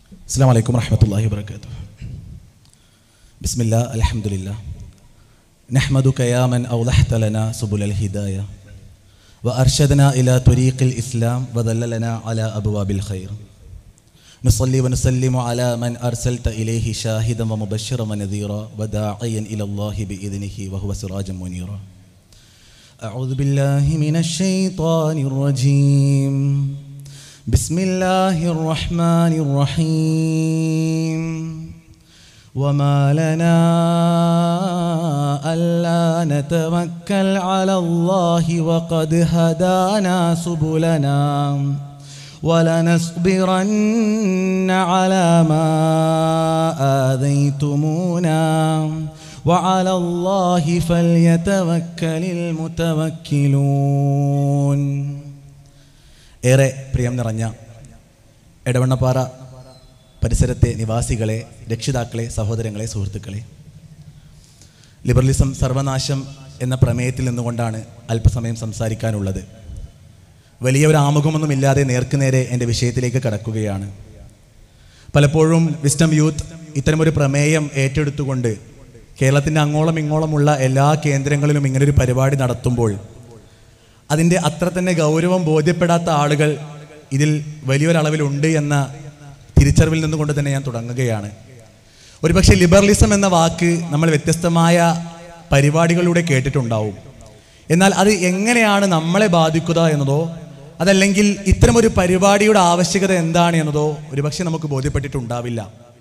السلام عليكم ورحمة الله وبركاته بسم الله الحمد لله نحمدك يا من أوضحت لنا سبل الهداية وأرشدنا إلى طريق الإسلام وذللنا على أبواب الخير نصلي ونسلم على من أرسلت إليه شاهدا ومبشرا ونذيرا وداعيا إلى الله بإذنه وهو سراجا منيرا أعوذ بالله من الشيطان الرجيم بسم الله الرحمن الرحيم وما لنا ألا نتوكل على الله وقد هدانا سبلنا ولنصبرن على ما آذيتمونا وعلى الله فليتوكل المتوكلون ഏറെ പ്രിയം നിറഞ്ഞ എടവണ്ണപ്പാറ പരിസരത്തെ നിവാസികളെ രക്ഷിതാക്കളെ സഹോദരങ്ങളെ സുഹൃത്തുക്കളെ ലിബറലിസം സർവനാശം എന്ന പ്രമേയത്തിൽ നിന്നുകൊണ്ടാണ് അല്പസമയം സംസാരിക്കാനുള്ളത് വലിയ ഒരു ആമുഖമൊന്നുമില്ലാതെ നേർക്കുനേരെ എൻ്റെ വിഷയത്തിലേക്ക് കടക്കുകയാണ് പലപ്പോഴും വിസ്റ്റം യൂത്ത് ഇത്തരമൊരു പ്രമേയം ഏറ്റെടുത്തുകൊണ്ട് കേരളത്തിൻ്റെ അങ്ങോളം ഇങ്ങോളമുള്ള എല്ലാ കേന്ദ്രങ്ങളിലും ഇങ്ങനൊരു പരിപാടി നടത്തുമ്പോൾ അതിൻ്റെ അത്ര തന്നെ ഗൗരവം ബോധ്യപ്പെടാത്ത ആളുകൾ ഇതിൽ വലിയൊരളവിലുണ്ട് എന്ന തിരിച്ചറിവിൽ നിന്നുകൊണ്ട് തന്നെ ഞാൻ തുടങ്ങുകയാണ് ഒരുപക്ഷെ ലിബറലിസം എന്ന വാക്ക് നമ്മൾ വ്യത്യസ്തമായ പരിപാടികളിലൂടെ കേട്ടിട്ടുണ്ടാവും എന്നാൽ അത് എങ്ങനെയാണ് നമ്മളെ ബാധിക്കുക എന്നതോ അതല്ലെങ്കിൽ ഇത്തരമൊരു പരിപാടിയുടെ ആവശ്യകത എന്താണ് എന്നതോ ഒരുപക്ഷെ നമുക്ക് ബോധ്യപ്പെട്ടിട്ടുണ്ടാവില്ല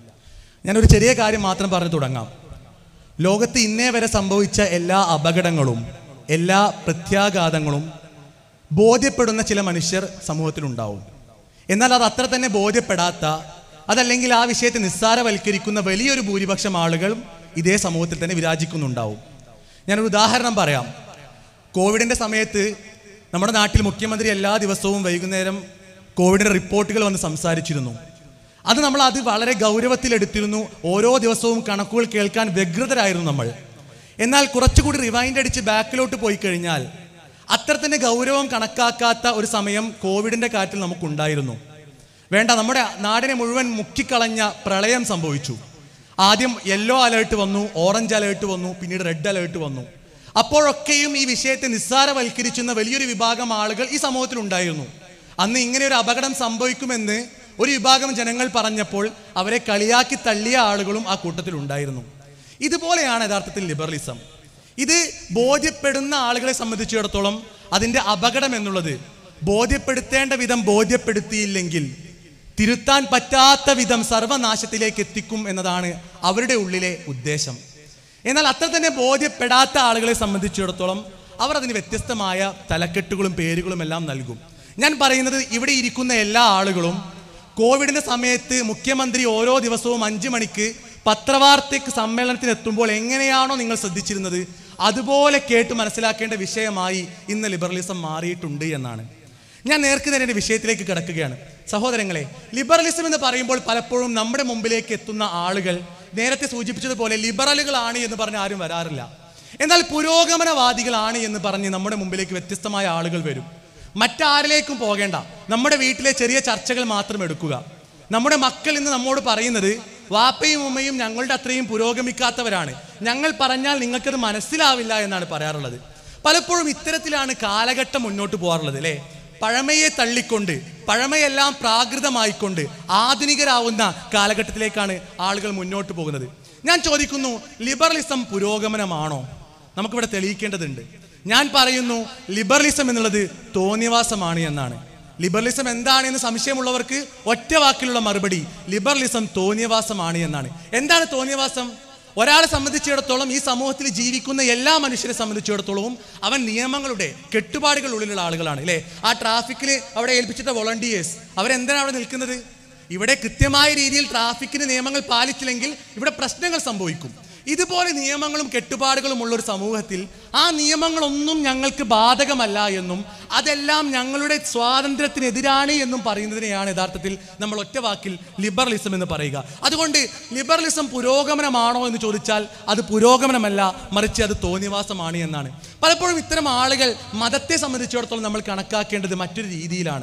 ഞാനൊരു ചെറിയ കാര്യം മാത്രം പറഞ്ഞു തുടങ്ങാം ലോകത്ത് ഇന്നേ വരെ സംഭവിച്ച എല്ലാ അപകടങ്ങളും എല്ലാ പ്രത്യാഘാതങ്ങളും ബോധ്യപ്പെടുന്ന ചില മനുഷ്യർ സമൂഹത്തിലുണ്ടാവും എന്നാൽ അത് അത്ര തന്നെ ബോധ്യപ്പെടാത്ത അതല്ലെങ്കിൽ ആ വിഷയത്തെ നിസ്സാരവൽക്കരിക്കുന്ന വലിയൊരു ഭൂരിപക്ഷം ആളുകളും ഇതേ സമൂഹത്തിൽ തന്നെ വിരാജിക്കുന്നുണ്ടാവും ഞാനൊരു ഉദാഹരണം പറയാം കോവിഡിൻ്റെ സമയത്ത് നമ്മുടെ നാട്ടിൽ മുഖ്യമന്ത്രി എല്ലാ ദിവസവും വൈകുന്നേരം കോവിഡിൻ്റെ റിപ്പോർട്ടുകൾ വന്ന് സംസാരിച്ചിരുന്നു അത് നമ്മൾ അത് വളരെ ഗൗരവത്തിലെടുത്തിരുന്നു ഓരോ ദിവസവും കണക്കുകൾ കേൾക്കാൻ വ്യഗ്രതരായിരുന്നു നമ്മൾ എന്നാൽ കുറച്ചുകൂടി റിവൈൻഡ് അടിച്ച് ബാക്കിലോട്ട് പോയി കഴിഞ്ഞാൽ അത്ര തന്നെ ഗൗരവം കണക്കാക്കാത്ത ഒരു സമയം കോവിഡിന്റെ കാറ്റിൽ നമുക്കുണ്ടായിരുന്നു വേണ്ട നമ്മുടെ നാടിനെ മുഴുവൻ മുക്കിക്കളഞ്ഞ പ്രളയം സംഭവിച്ചു ആദ്യം യെല്ലോ അലേർട്ട് വന്നു ഓറഞ്ച് അലേർട്ട് വന്നു പിന്നീട് റെഡ് അലേർട്ട് വന്നു അപ്പോഴൊക്കെയും ഈ വിഷയത്തെ നിസ്സാരവൽക്കരിച്ചുന്ന വലിയൊരു വിഭാഗം ആളുകൾ ഈ സമൂഹത്തിൽ ഉണ്ടായിരുന്നു അന്ന് ഇങ്ങനെ ഒരു അപകടം സംഭവിക്കുമെന്ന് ഒരു വിഭാഗം ജനങ്ങൾ പറഞ്ഞപ്പോൾ അവരെ കളിയാക്കി തള്ളിയ ആളുകളും ആ കൂട്ടത്തിൽ ഉണ്ടായിരുന്നു ഇതുപോലെയാണ് യഥാർത്ഥത്തിൽ ലിബറലിസം ഇത് ബോധ്യപ്പെടുന്ന ആളുകളെ സംബന്ധിച്ചിടത്തോളം അതിൻ്റെ അപകടം എന്നുള്ളത് ബോധ്യപ്പെടുത്തേണ്ട വിധം ബോധ്യപ്പെടുത്തിയില്ലെങ്കിൽ തിരുത്താൻ പറ്റാത്ത വിധം സർവനാശത്തിലേക്ക് എത്തിക്കും എന്നതാണ് അവരുടെ ഉള്ളിലെ ഉദ്ദേശം എന്നാൽ അത്ര തന്നെ ബോധ്യപ്പെടാത്ത ആളുകളെ സംബന്ധിച്ചിടത്തോളം അവർ അതിന് വ്യത്യസ്തമായ തലക്കെട്ടുകളും പേരുകളും എല്ലാം നൽകും ഞാൻ പറയുന്നത് ഇവിടെ ഇരിക്കുന്ന എല്ലാ ആളുകളും കോവിഡിന്റെ സമയത്ത് മുഖ്യമന്ത്രി ഓരോ ദിവസവും അഞ്ചു മണിക്ക് പത്രവാർത്തയ്ക്ക് സമ്മേളനത്തിന് എത്തുമ്പോൾ എങ്ങനെയാണോ നിങ്ങൾ ശ്രദ്ധിച്ചിരുന്നത് അതുപോലെ കേട്ട് മനസ്സിലാക്കേണ്ട വിഷയമായി ഇന്ന് ലിബറലിസം മാറിയിട്ടുണ്ട് എന്നാണ് ഞാൻ നേർക്ക് നേരെ എൻ്റെ വിഷയത്തിലേക്ക് കിടക്കുകയാണ് സഹോദരങ്ങളെ ലിബറലിസം എന്ന് പറയുമ്പോൾ പലപ്പോഴും നമ്മുടെ മുമ്പിലേക്ക് എത്തുന്ന ആളുകൾ നേരത്തെ സൂചിപ്പിച്ചതുപോലെ ലിബറലുകളാണ് എന്ന് പറഞ്ഞ് ആരും വരാറില്ല എന്നാൽ പുരോഗമനവാദികളാണ് എന്ന് പറഞ്ഞ് നമ്മുടെ മുമ്പിലേക്ക് വ്യത്യസ്തമായ ആളുകൾ വരും മറ്റാരിലേക്കും പോകേണ്ട നമ്മുടെ വീട്ടിലെ ചെറിയ ചർച്ചകൾ മാത്രം എടുക്കുക നമ്മുടെ മക്കൾ ഇന്ന് നമ്മോട് പറയുന്നത് വാപ്പയും ഉമ്മയും ഞങ്ങളുടെ അത്രയും പുരോഗമിക്കാത്തവരാണ് ഞങ്ങൾ പറഞ്ഞാൽ നിങ്ങൾക്കത് മനസ്സിലാവില്ല എന്നാണ് പറയാറുള്ളത് പലപ്പോഴും ഇത്തരത്തിലാണ് കാലഘട്ടം മുന്നോട്ട് പോകാറുള്ളത് അല്ലേ പഴമയെ തള്ളിക്കൊണ്ട് പഴമയെല്ലാം പ്രാകൃതമായിക്കൊണ്ട് ആധുനികരാവുന്ന കാലഘട്ടത്തിലേക്കാണ് ആളുകൾ മുന്നോട്ട് പോകുന്നത് ഞാൻ ചോദിക്കുന്നു ലിബറലിസം പുരോഗമനമാണോ നമുക്കിവിടെ തെളിയിക്കേണ്ടതുണ്ട് ഞാൻ പറയുന്നു ലിബറലിസം എന്നുള്ളത് തോന്നിവാസമാണ് എന്നാണ് ലിബറലിസം എന്താണ് എന്ന് സംശയമുള്ളവർക്ക് ഒറ്റ വാക്കിലുള്ള മറുപടി ലിബറലിസം തോന്നിയവാസമാണ് എന്നാണ് എന്താണ് തോന്നിയവാസം ഒരാളെ സംബന്ധിച്ചിടത്തോളം ഈ സമൂഹത്തിൽ ജീവിക്കുന്ന എല്ലാ മനുഷ്യരെ സംബന്ധിച്ചിടത്തോളവും അവൻ നിയമങ്ങളുടെ കെട്ടുപാടുകളുള്ളിലുള്ള ആളുകളാണ് അല്ലേ ആ ട്രാഫിക്കിൽ അവിടെ ഏൽപ്പിച്ചിട്ട വോളണ്ടിയേഴ്സ് അവരെന്താണ് അവിടെ നിൽക്കുന്നത് ഇവിടെ കൃത്യമായ രീതിയിൽ ട്രാഫിക്കിന് നിയമങ്ങൾ പാലിച്ചില്ലെങ്കിൽ ഇവിടെ പ്രശ്നങ്ങൾ സംഭവിക്കും ഇതുപോലെ നിയമങ്ങളും കെട്ടുപാടുകളും ഉള്ള ഒരു സമൂഹത്തിൽ ആ നിയമങ്ങളൊന്നും ഞങ്ങൾക്ക് ബാധകമല്ല എന്നും അതെല്ലാം ഞങ്ങളുടെ സ്വാതന്ത്ര്യത്തിനെതിരാണ് എന്നും പറയുന്നതിനെയാണ് യഥാർത്ഥത്തിൽ നമ്മൾ ഒറ്റ വാക്കിൽ ലിബറലിസം എന്ന് പറയുക അതുകൊണ്ട് ലിബറലിസം പുരോഗമനമാണോ എന്ന് ചോദിച്ചാൽ അത് പുരോഗമനമല്ല മറിച്ച് അത് തോന്നിവാസമാണ് എന്നാണ് പലപ്പോഴും ഇത്തരം ആളുകൾ മതത്തെ സംബന്ധിച്ചിടത്തോളം നമ്മൾ കണക്കാക്കേണ്ടത് മറ്റൊരു രീതിയിലാണ്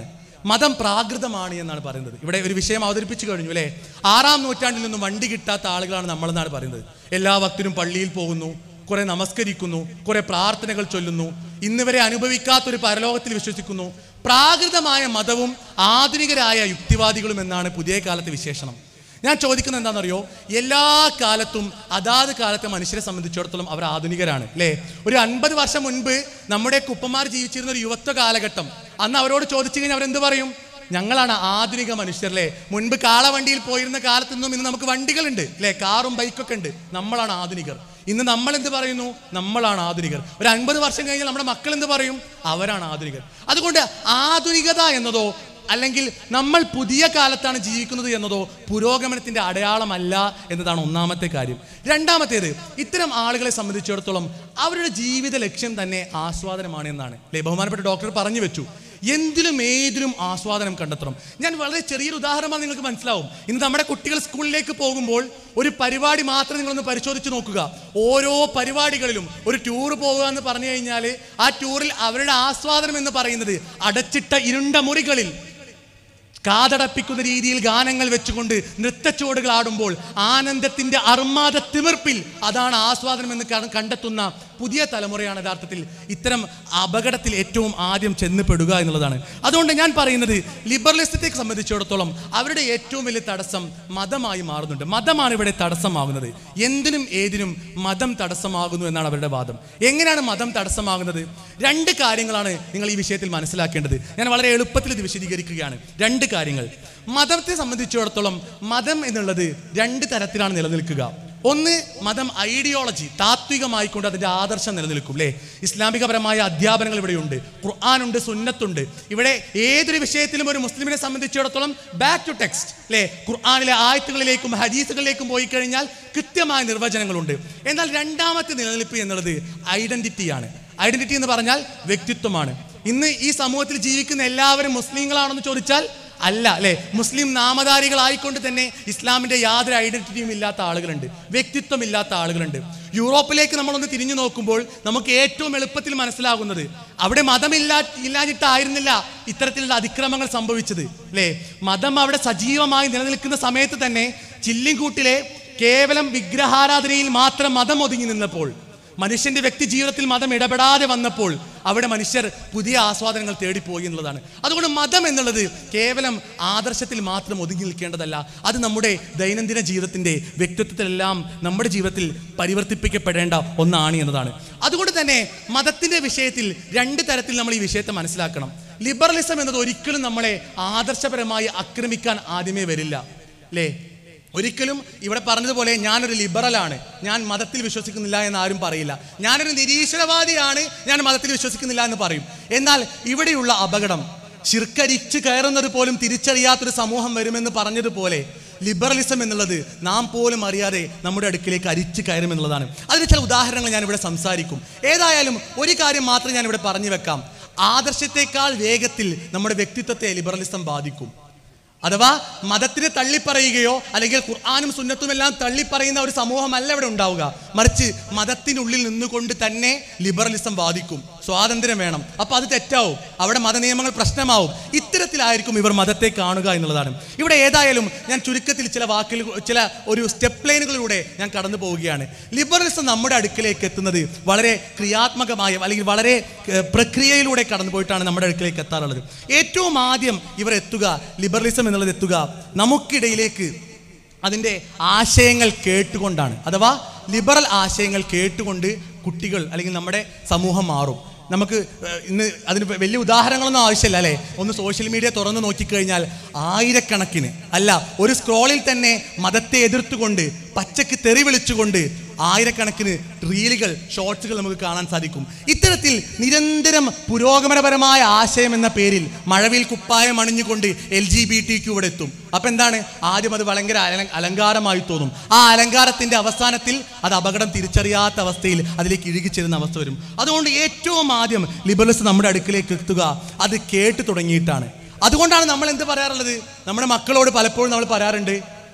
മതം പ്രാകൃതമാണ് എന്നാണ് പറയുന്നത് ഇവിടെ ഒരു വിഷയം അവതരിപ്പിച്ചു കഴിഞ്ഞു അല്ലേ ആറാം നൂറ്റാണ്ടിൽ നിന്നും വണ്ടി കിട്ടാത്ത ആളുകളാണ് നമ്മളെന്നാണ് പറയുന്നത് എല്ലാ ഭക്തരും പള്ളിയിൽ പോകുന്നു കുറെ നമസ്കരിക്കുന്നു കുറെ പ്രാർത്ഥനകൾ ചൊല്ലുന്നു ഇന്ന് വരെ അനുഭവിക്കാത്തൊരു പരലോകത്തിൽ വിശ്വസിക്കുന്നു പ്രാകൃതമായ മതവും ആധുനികരായ യുക്തിവാദികളും എന്നാണ് പുതിയ കാലത്തെ വിശേഷണം ഞാൻ ചോദിക്കുന്നത് എന്താണെന്നറിയോ എല്ലാ കാലത്തും അതാത് കാലത്തെ മനുഷ്യരെ സംബന്ധിച്ചിടത്തോളം അവർ ആധുനികരാണ് അല്ലേ ഒരു അൻപത് വർഷം മുൻപ് നമ്മുടെ കുപ്പന്മാർ ജീവിച്ചിരുന്ന ഒരു യുവത്വ കാലഘട്ടം അന്ന് അവരോട് ചോദിച്ചു കഴിഞ്ഞാൽ അവരെന്ത് പറയും ഞങ്ങളാണ് ആധുനിക മനുഷ്യർ അല്ലേ മുൻപ് കാളവണ്ടിയിൽ പോയിരുന്ന കാലത്ത് നിന്നും ഇന്ന് നമുക്ക് വണ്ടികളുണ്ട് അല്ലേ കാറും ബൈക്കൊക്കെ ഉണ്ട് നമ്മളാണ് ആധുനികർ ഇന്ന് നമ്മൾ എന്ത് പറയുന്നു നമ്മളാണ് ആധുനികർ ഒരു അൻപത് വർഷം കഴിഞ്ഞാൽ നമ്മുടെ മക്കൾ എന്ത് പറയും അവരാണ് ആധുനികർ അതുകൊണ്ട് ആധുനികത എന്നതോ അല്ലെങ്കിൽ നമ്മൾ പുതിയ കാലത്താണ് ജീവിക്കുന്നത് എന്നതോ പുരോഗമനത്തിന്റെ അടയാളമല്ല എന്നതാണ് ഒന്നാമത്തെ കാര്യം രണ്ടാമത്തേത് ഇത്തരം ആളുകളെ സംബന്ധിച്ചിടത്തോളം അവരുടെ ജീവിത ലക്ഷ്യം തന്നെ ആസ്വാദനമാണ് എന്നാണ് അല്ലേ ബഹുമാനപ്പെട്ട ഡോക്ടർ പറഞ്ഞു വെച്ചു എന്തിലും ഏതിലും ആസ്വാദനം കണ്ടെത്തണം ഞാൻ വളരെ ചെറിയൊരു ഉദാഹരണമാണ് നിങ്ങൾക്ക് മനസ്സിലാവും ഇന്ന് നമ്മുടെ കുട്ടികൾ സ്കൂളിലേക്ക് പോകുമ്പോൾ ഒരു പരിപാടി മാത്രം നിങ്ങളൊന്ന് പരിശോധിച്ച് നോക്കുക ഓരോ പരിപാടികളിലും ഒരു ടൂർ പോകുക എന്ന് പറഞ്ഞു കഴിഞ്ഞാൽ ആ ടൂറിൽ അവരുടെ ആസ്വാദനം എന്ന് പറയുന്നത് അടച്ചിട്ട ഇരുണ്ട മുറികളിൽ കാതടപ്പിക്കുന്ന രീതിയിൽ ഗാനങ്ങൾ വെച്ചുകൊണ്ട് നൃത്തച്ചുവടുകൾ ആടുമ്പോൾ ആനന്ദത്തിന്റെ അർമാദ തിമിർപ്പിൽ അതാണ് ആസ്വാദനം എന്ന് ക- കണ്ടെത്തുന്ന പുതിയ തലമുറയാണ് യഥാർത്ഥത്തിൽ ഇത്തരം അപകടത്തിൽ ഏറ്റവും ആദ്യം ചെന്നപ്പെടുക എന്നുള്ളതാണ് അതുകൊണ്ട് ഞാൻ പറയുന്നത് ലിബറലിസത്തെ സംബന്ധിച്ചിടത്തോളം അവരുടെ ഏറ്റവും വലിയ തടസ്സം മതമായി മാറുന്നുണ്ട് മതമാണ് ഇവിടെ തടസ്സമാകുന്നത് എന്തിനും ഏതിനും മതം തടസ്സമാകുന്നു എന്നാണ് അവരുടെ വാദം എങ്ങനെയാണ് മതം തടസ്സമാകുന്നത് രണ്ട് കാര്യങ്ങളാണ് നിങ്ങൾ ഈ വിഷയത്തിൽ മനസ്സിലാക്കേണ്ടത് ഞാൻ വളരെ എളുപ്പത്തിൽ ഇത് വിശദീകരിക്കുകയാണ് രണ്ട് കാര്യങ്ങൾ മതത്തെ സംബന്ധിച്ചിടത്തോളം മതം എന്നുള്ളത് രണ്ട് തരത്തിലാണ് നിലനിൽക്കുക ഒന്ന് മതം ഐഡിയോളജി താത്വികമായിക്കൊണ്ട് അതിൻ്റെ ആദർശം നിലനിൽക്കും അല്ലേ ഇസ്ലാമികപരമായ അധ്യാപനങ്ങൾ ഇവിടെയുണ്ട് ഖുർആാനുണ്ട് സുന്നത്തുണ്ട് ഇവിടെ ഏതൊരു വിഷയത്തിലും ഒരു മുസ്ലിമിനെ സംബന്ധിച്ചിടത്തോളം ബാക്ക് ടു ടെക്സ്റ്റ് അല്ലേ ഖുർആാനിലെ ആയത്തുകളിലേക്കും ഹദീസുകളിലേക്കും പോയി കഴിഞ്ഞാൽ കൃത്യമായ നിർവചനങ്ങളുണ്ട് എന്നാൽ രണ്ടാമത്തെ നിലനിൽപ്പ് എന്നുള്ളത് ഐഡന്റിറ്റിയാണ് ഐഡന്റിറ്റി എന്ന് പറഞ്ഞാൽ വ്യക്തിത്വമാണ് ഇന്ന് ഈ സമൂഹത്തിൽ ജീവിക്കുന്ന എല്ലാവരും മുസ്ലിങ്ങളാണെന്ന് ചോദിച്ചാൽ അല്ല അല്ലെ മുസ്ലിം നാമധാരികളായിക്കൊണ്ട് തന്നെ ഇസ്ലാമിന്റെ യാതൊരു ഐഡന്റിറ്റിയും ഇല്ലാത്ത ആളുകളുണ്ട് വ്യക്തിത്വം ഇല്ലാത്ത ആളുകളുണ്ട് യൂറോപ്പിലേക്ക് നമ്മളൊന്ന് തിരിഞ്ഞു നോക്കുമ്പോൾ നമുക്ക് ഏറ്റവും എളുപ്പത്തിൽ മനസ്സിലാകുന്നത് അവിടെ മതമില്ലാ ഇല്ലാഞ്ഞിട്ടായിരുന്നില്ല ഇത്തരത്തിലുള്ള അതിക്രമങ്ങൾ സംഭവിച്ചത് അല്ലേ മതം അവിടെ സജീവമായി നിലനിൽക്കുന്ന സമയത്ത് തന്നെ ചില്ലിൻകൂട്ടിലെ കേവലം വിഗ്രഹാരാധനയിൽ മാത്രം മതം ഒതുങ്ങി നിന്നപ്പോൾ മനുഷ്യന്റെ വ്യക്തി ജീവിതത്തിൽ മതം ഇടപെടാതെ വന്നപ്പോൾ അവിടെ മനുഷ്യർ പുതിയ ആസ്വാദനങ്ങൾ തേടിപ്പോയി എന്നുള്ളതാണ് അതുകൊണ്ട് മതം എന്നുള്ളത് കേവലം ആദർശത്തിൽ മാത്രം ഒതുങ്ങി നിൽക്കേണ്ടതല്ല അത് നമ്മുടെ ദൈനംദിന ജീവിതത്തിന്റെ വ്യക്തിത്വത്തിലെല്ലാം നമ്മുടെ ജീവിതത്തിൽ പരിവർത്തിപ്പിക്കപ്പെടേണ്ട ഒന്നാണ് എന്നതാണ് അതുകൊണ്ട് തന്നെ മതത്തിന്റെ വിഷയത്തിൽ രണ്ട് തരത്തിൽ നമ്മൾ ഈ വിഷയത്തെ മനസ്സിലാക്കണം ലിബറലിസം എന്നത് ഒരിക്കലും നമ്മളെ ആദർശപരമായി ആക്രമിക്കാൻ ആദ്യമേ വരില്ല അല്ലേ ഒരിക്കലും ഇവിടെ പറഞ്ഞതുപോലെ ഞാനൊരു ലിബറലാണ് ഞാൻ മതത്തിൽ വിശ്വസിക്കുന്നില്ല എന്ന് ആരും പറയില്ല ഞാനൊരു നിരീശ്വരവാദിയാണ് ഞാൻ മതത്തിൽ വിശ്വസിക്കുന്നില്ല എന്ന് പറയും എന്നാൽ ഇവിടെയുള്ള അപകടം ശിർക്കരിച്ച് കയറുന്നത് പോലും തിരിച്ചറിയാത്തൊരു സമൂഹം വരുമെന്ന് പറഞ്ഞതുപോലെ ലിബറലിസം എന്നുള്ളത് നാം പോലും അറിയാതെ നമ്മുടെ അടുക്കിലേക്ക് അരിച്ചു കയറുമെന്നുള്ളതാണ് അതിന് ചില ഉദാഹരണങ്ങൾ ഞാൻ ഇവിടെ സംസാരിക്കും ഏതായാലും ഒരു കാര്യം മാത്രം ഞാൻ ഇവിടെ പറഞ്ഞു വെക്കാം ആദർശത്തെക്കാൾ വേഗത്തിൽ നമ്മുടെ വ്യക്തിത്വത്തെ ലിബറലിസം ബാധിക്കും അഥവാ മതത്തിനെ തള്ളിപ്പറയുകയോ അല്ലെങ്കിൽ ഖുർആാനും സുന്നത്തും എല്ലാം തള്ളിപ്പറയുന്ന ഒരു സമൂഹമല്ല ഇവിടെ ഉണ്ടാവുക മറിച്ച് മതത്തിനുള്ളിൽ നിന്നുകൊണ്ട് തന്നെ ലിബറലിസം ബാധിക്കും സ്വാതന്ത്ര്യം വേണം അപ്പൊ അത് തെറ്റാവും അവിടെ മതനിയമങ്ങൾ പ്രശ്നമാവും ഇത്തരത്തിലായിരിക്കും ഇവർ മതത്തെ കാണുക എന്നുള്ളതാണ് ഇവിടെ ഏതായാലും ഞാൻ ചുരുക്കത്തിൽ ചില വാക്കുകൾ ചില ഒരു സ്റ്റെപ്പ് ലൈനുകളിലൂടെ ഞാൻ കടന്നു പോവുകയാണ് ലിബറലിസം നമ്മുടെ അടുക്കിലേക്ക് എത്തുന്നത് വളരെ ക്രിയാത്മകമായ അല്ലെങ്കിൽ വളരെ ഏഹ്, പ്രക്രിയയിലൂടെ കടന്നു പോയിട്ടാണ് നമ്മുടെ അടുക്കിലേക്ക് എത്താറുള്ളത് ഏറ്റവും ആദ്യം ഇവർ എത്തുക ലിബറലിസം എന്നുള്ളത് എത്തുക നമുക്കിടയിലേക്ക് അതിൻ്റെ ആശയങ്ങൾ കേട്ടുകൊണ്ടാണ് അഥവാ ലിബറൽ ആശയങ്ങൾ കേട്ടുകൊണ്ട് കുട്ടികൾ അല്ലെങ്കിൽ നമ്മുടെ സമൂഹം മാറും നമുക്ക് ഏഹ്, ഇന്ന് അതിന് വലിയ ഉദാഹരണങ്ങളൊന്നും ആവശ്യമില്ല അല്ലേ ഒന്ന് സോഷ്യൽ മീഡിയ തുറന്ന് നോക്കിക്കഴിഞ്ഞാൽ ആയിരക്കണക്കിന് അല്ല ഒരു സ്ക്രോളിൽ തന്നെ മതത്തെ എതിർത്തുകൊണ്ട് പച്ചക്ക് തെറി വിളിച്ചുകൊണ്ട് ആയിരക്കണക്കിന് റീലുകൾ ഷോർട്സുകൾ നമുക്ക് കാണാൻ സാധിക്കും ഇത്തരത്തിൽ നിരന്തരം പുരോഗമനപരമായ ആശയം എന്ന പേരിൽ മഴവിൽ കുപ്പായം അണിഞ്ഞുകൊണ്ട് L G B T Q ഇവിടെ എത്തും അപ്പൊ എന്താണ് ആദ്യം അത് ഭയങ്കര അല- അലങ്കാരമായി തോന്നും ആ അലങ്കാരത്തിന്റെ അവസാനത്തിൽ അത് അപകടം തിരിച്ചറിയാത്ത അവസ്ഥയിൽ അതിലേക്ക് ഇഴുകിച്ചേരുന്ന അവസ്ഥ വരും അതുകൊണ്ട് ഏറ്റവും ആദ്യം ലിബറലിസ്റ്റ് നമ്മുടെ അടുക്കിലേക്ക് എത്തുക അത് കേട്ട് തുടങ്ങിയിട്ടാണ് അതുകൊണ്ടാണ് നമ്മൾ എന്ത് പറയാറുള്ളത് നമ്മുടെ മക്കളോട് പലപ്പോഴും നമ്മൾ പറയാറുണ്ട്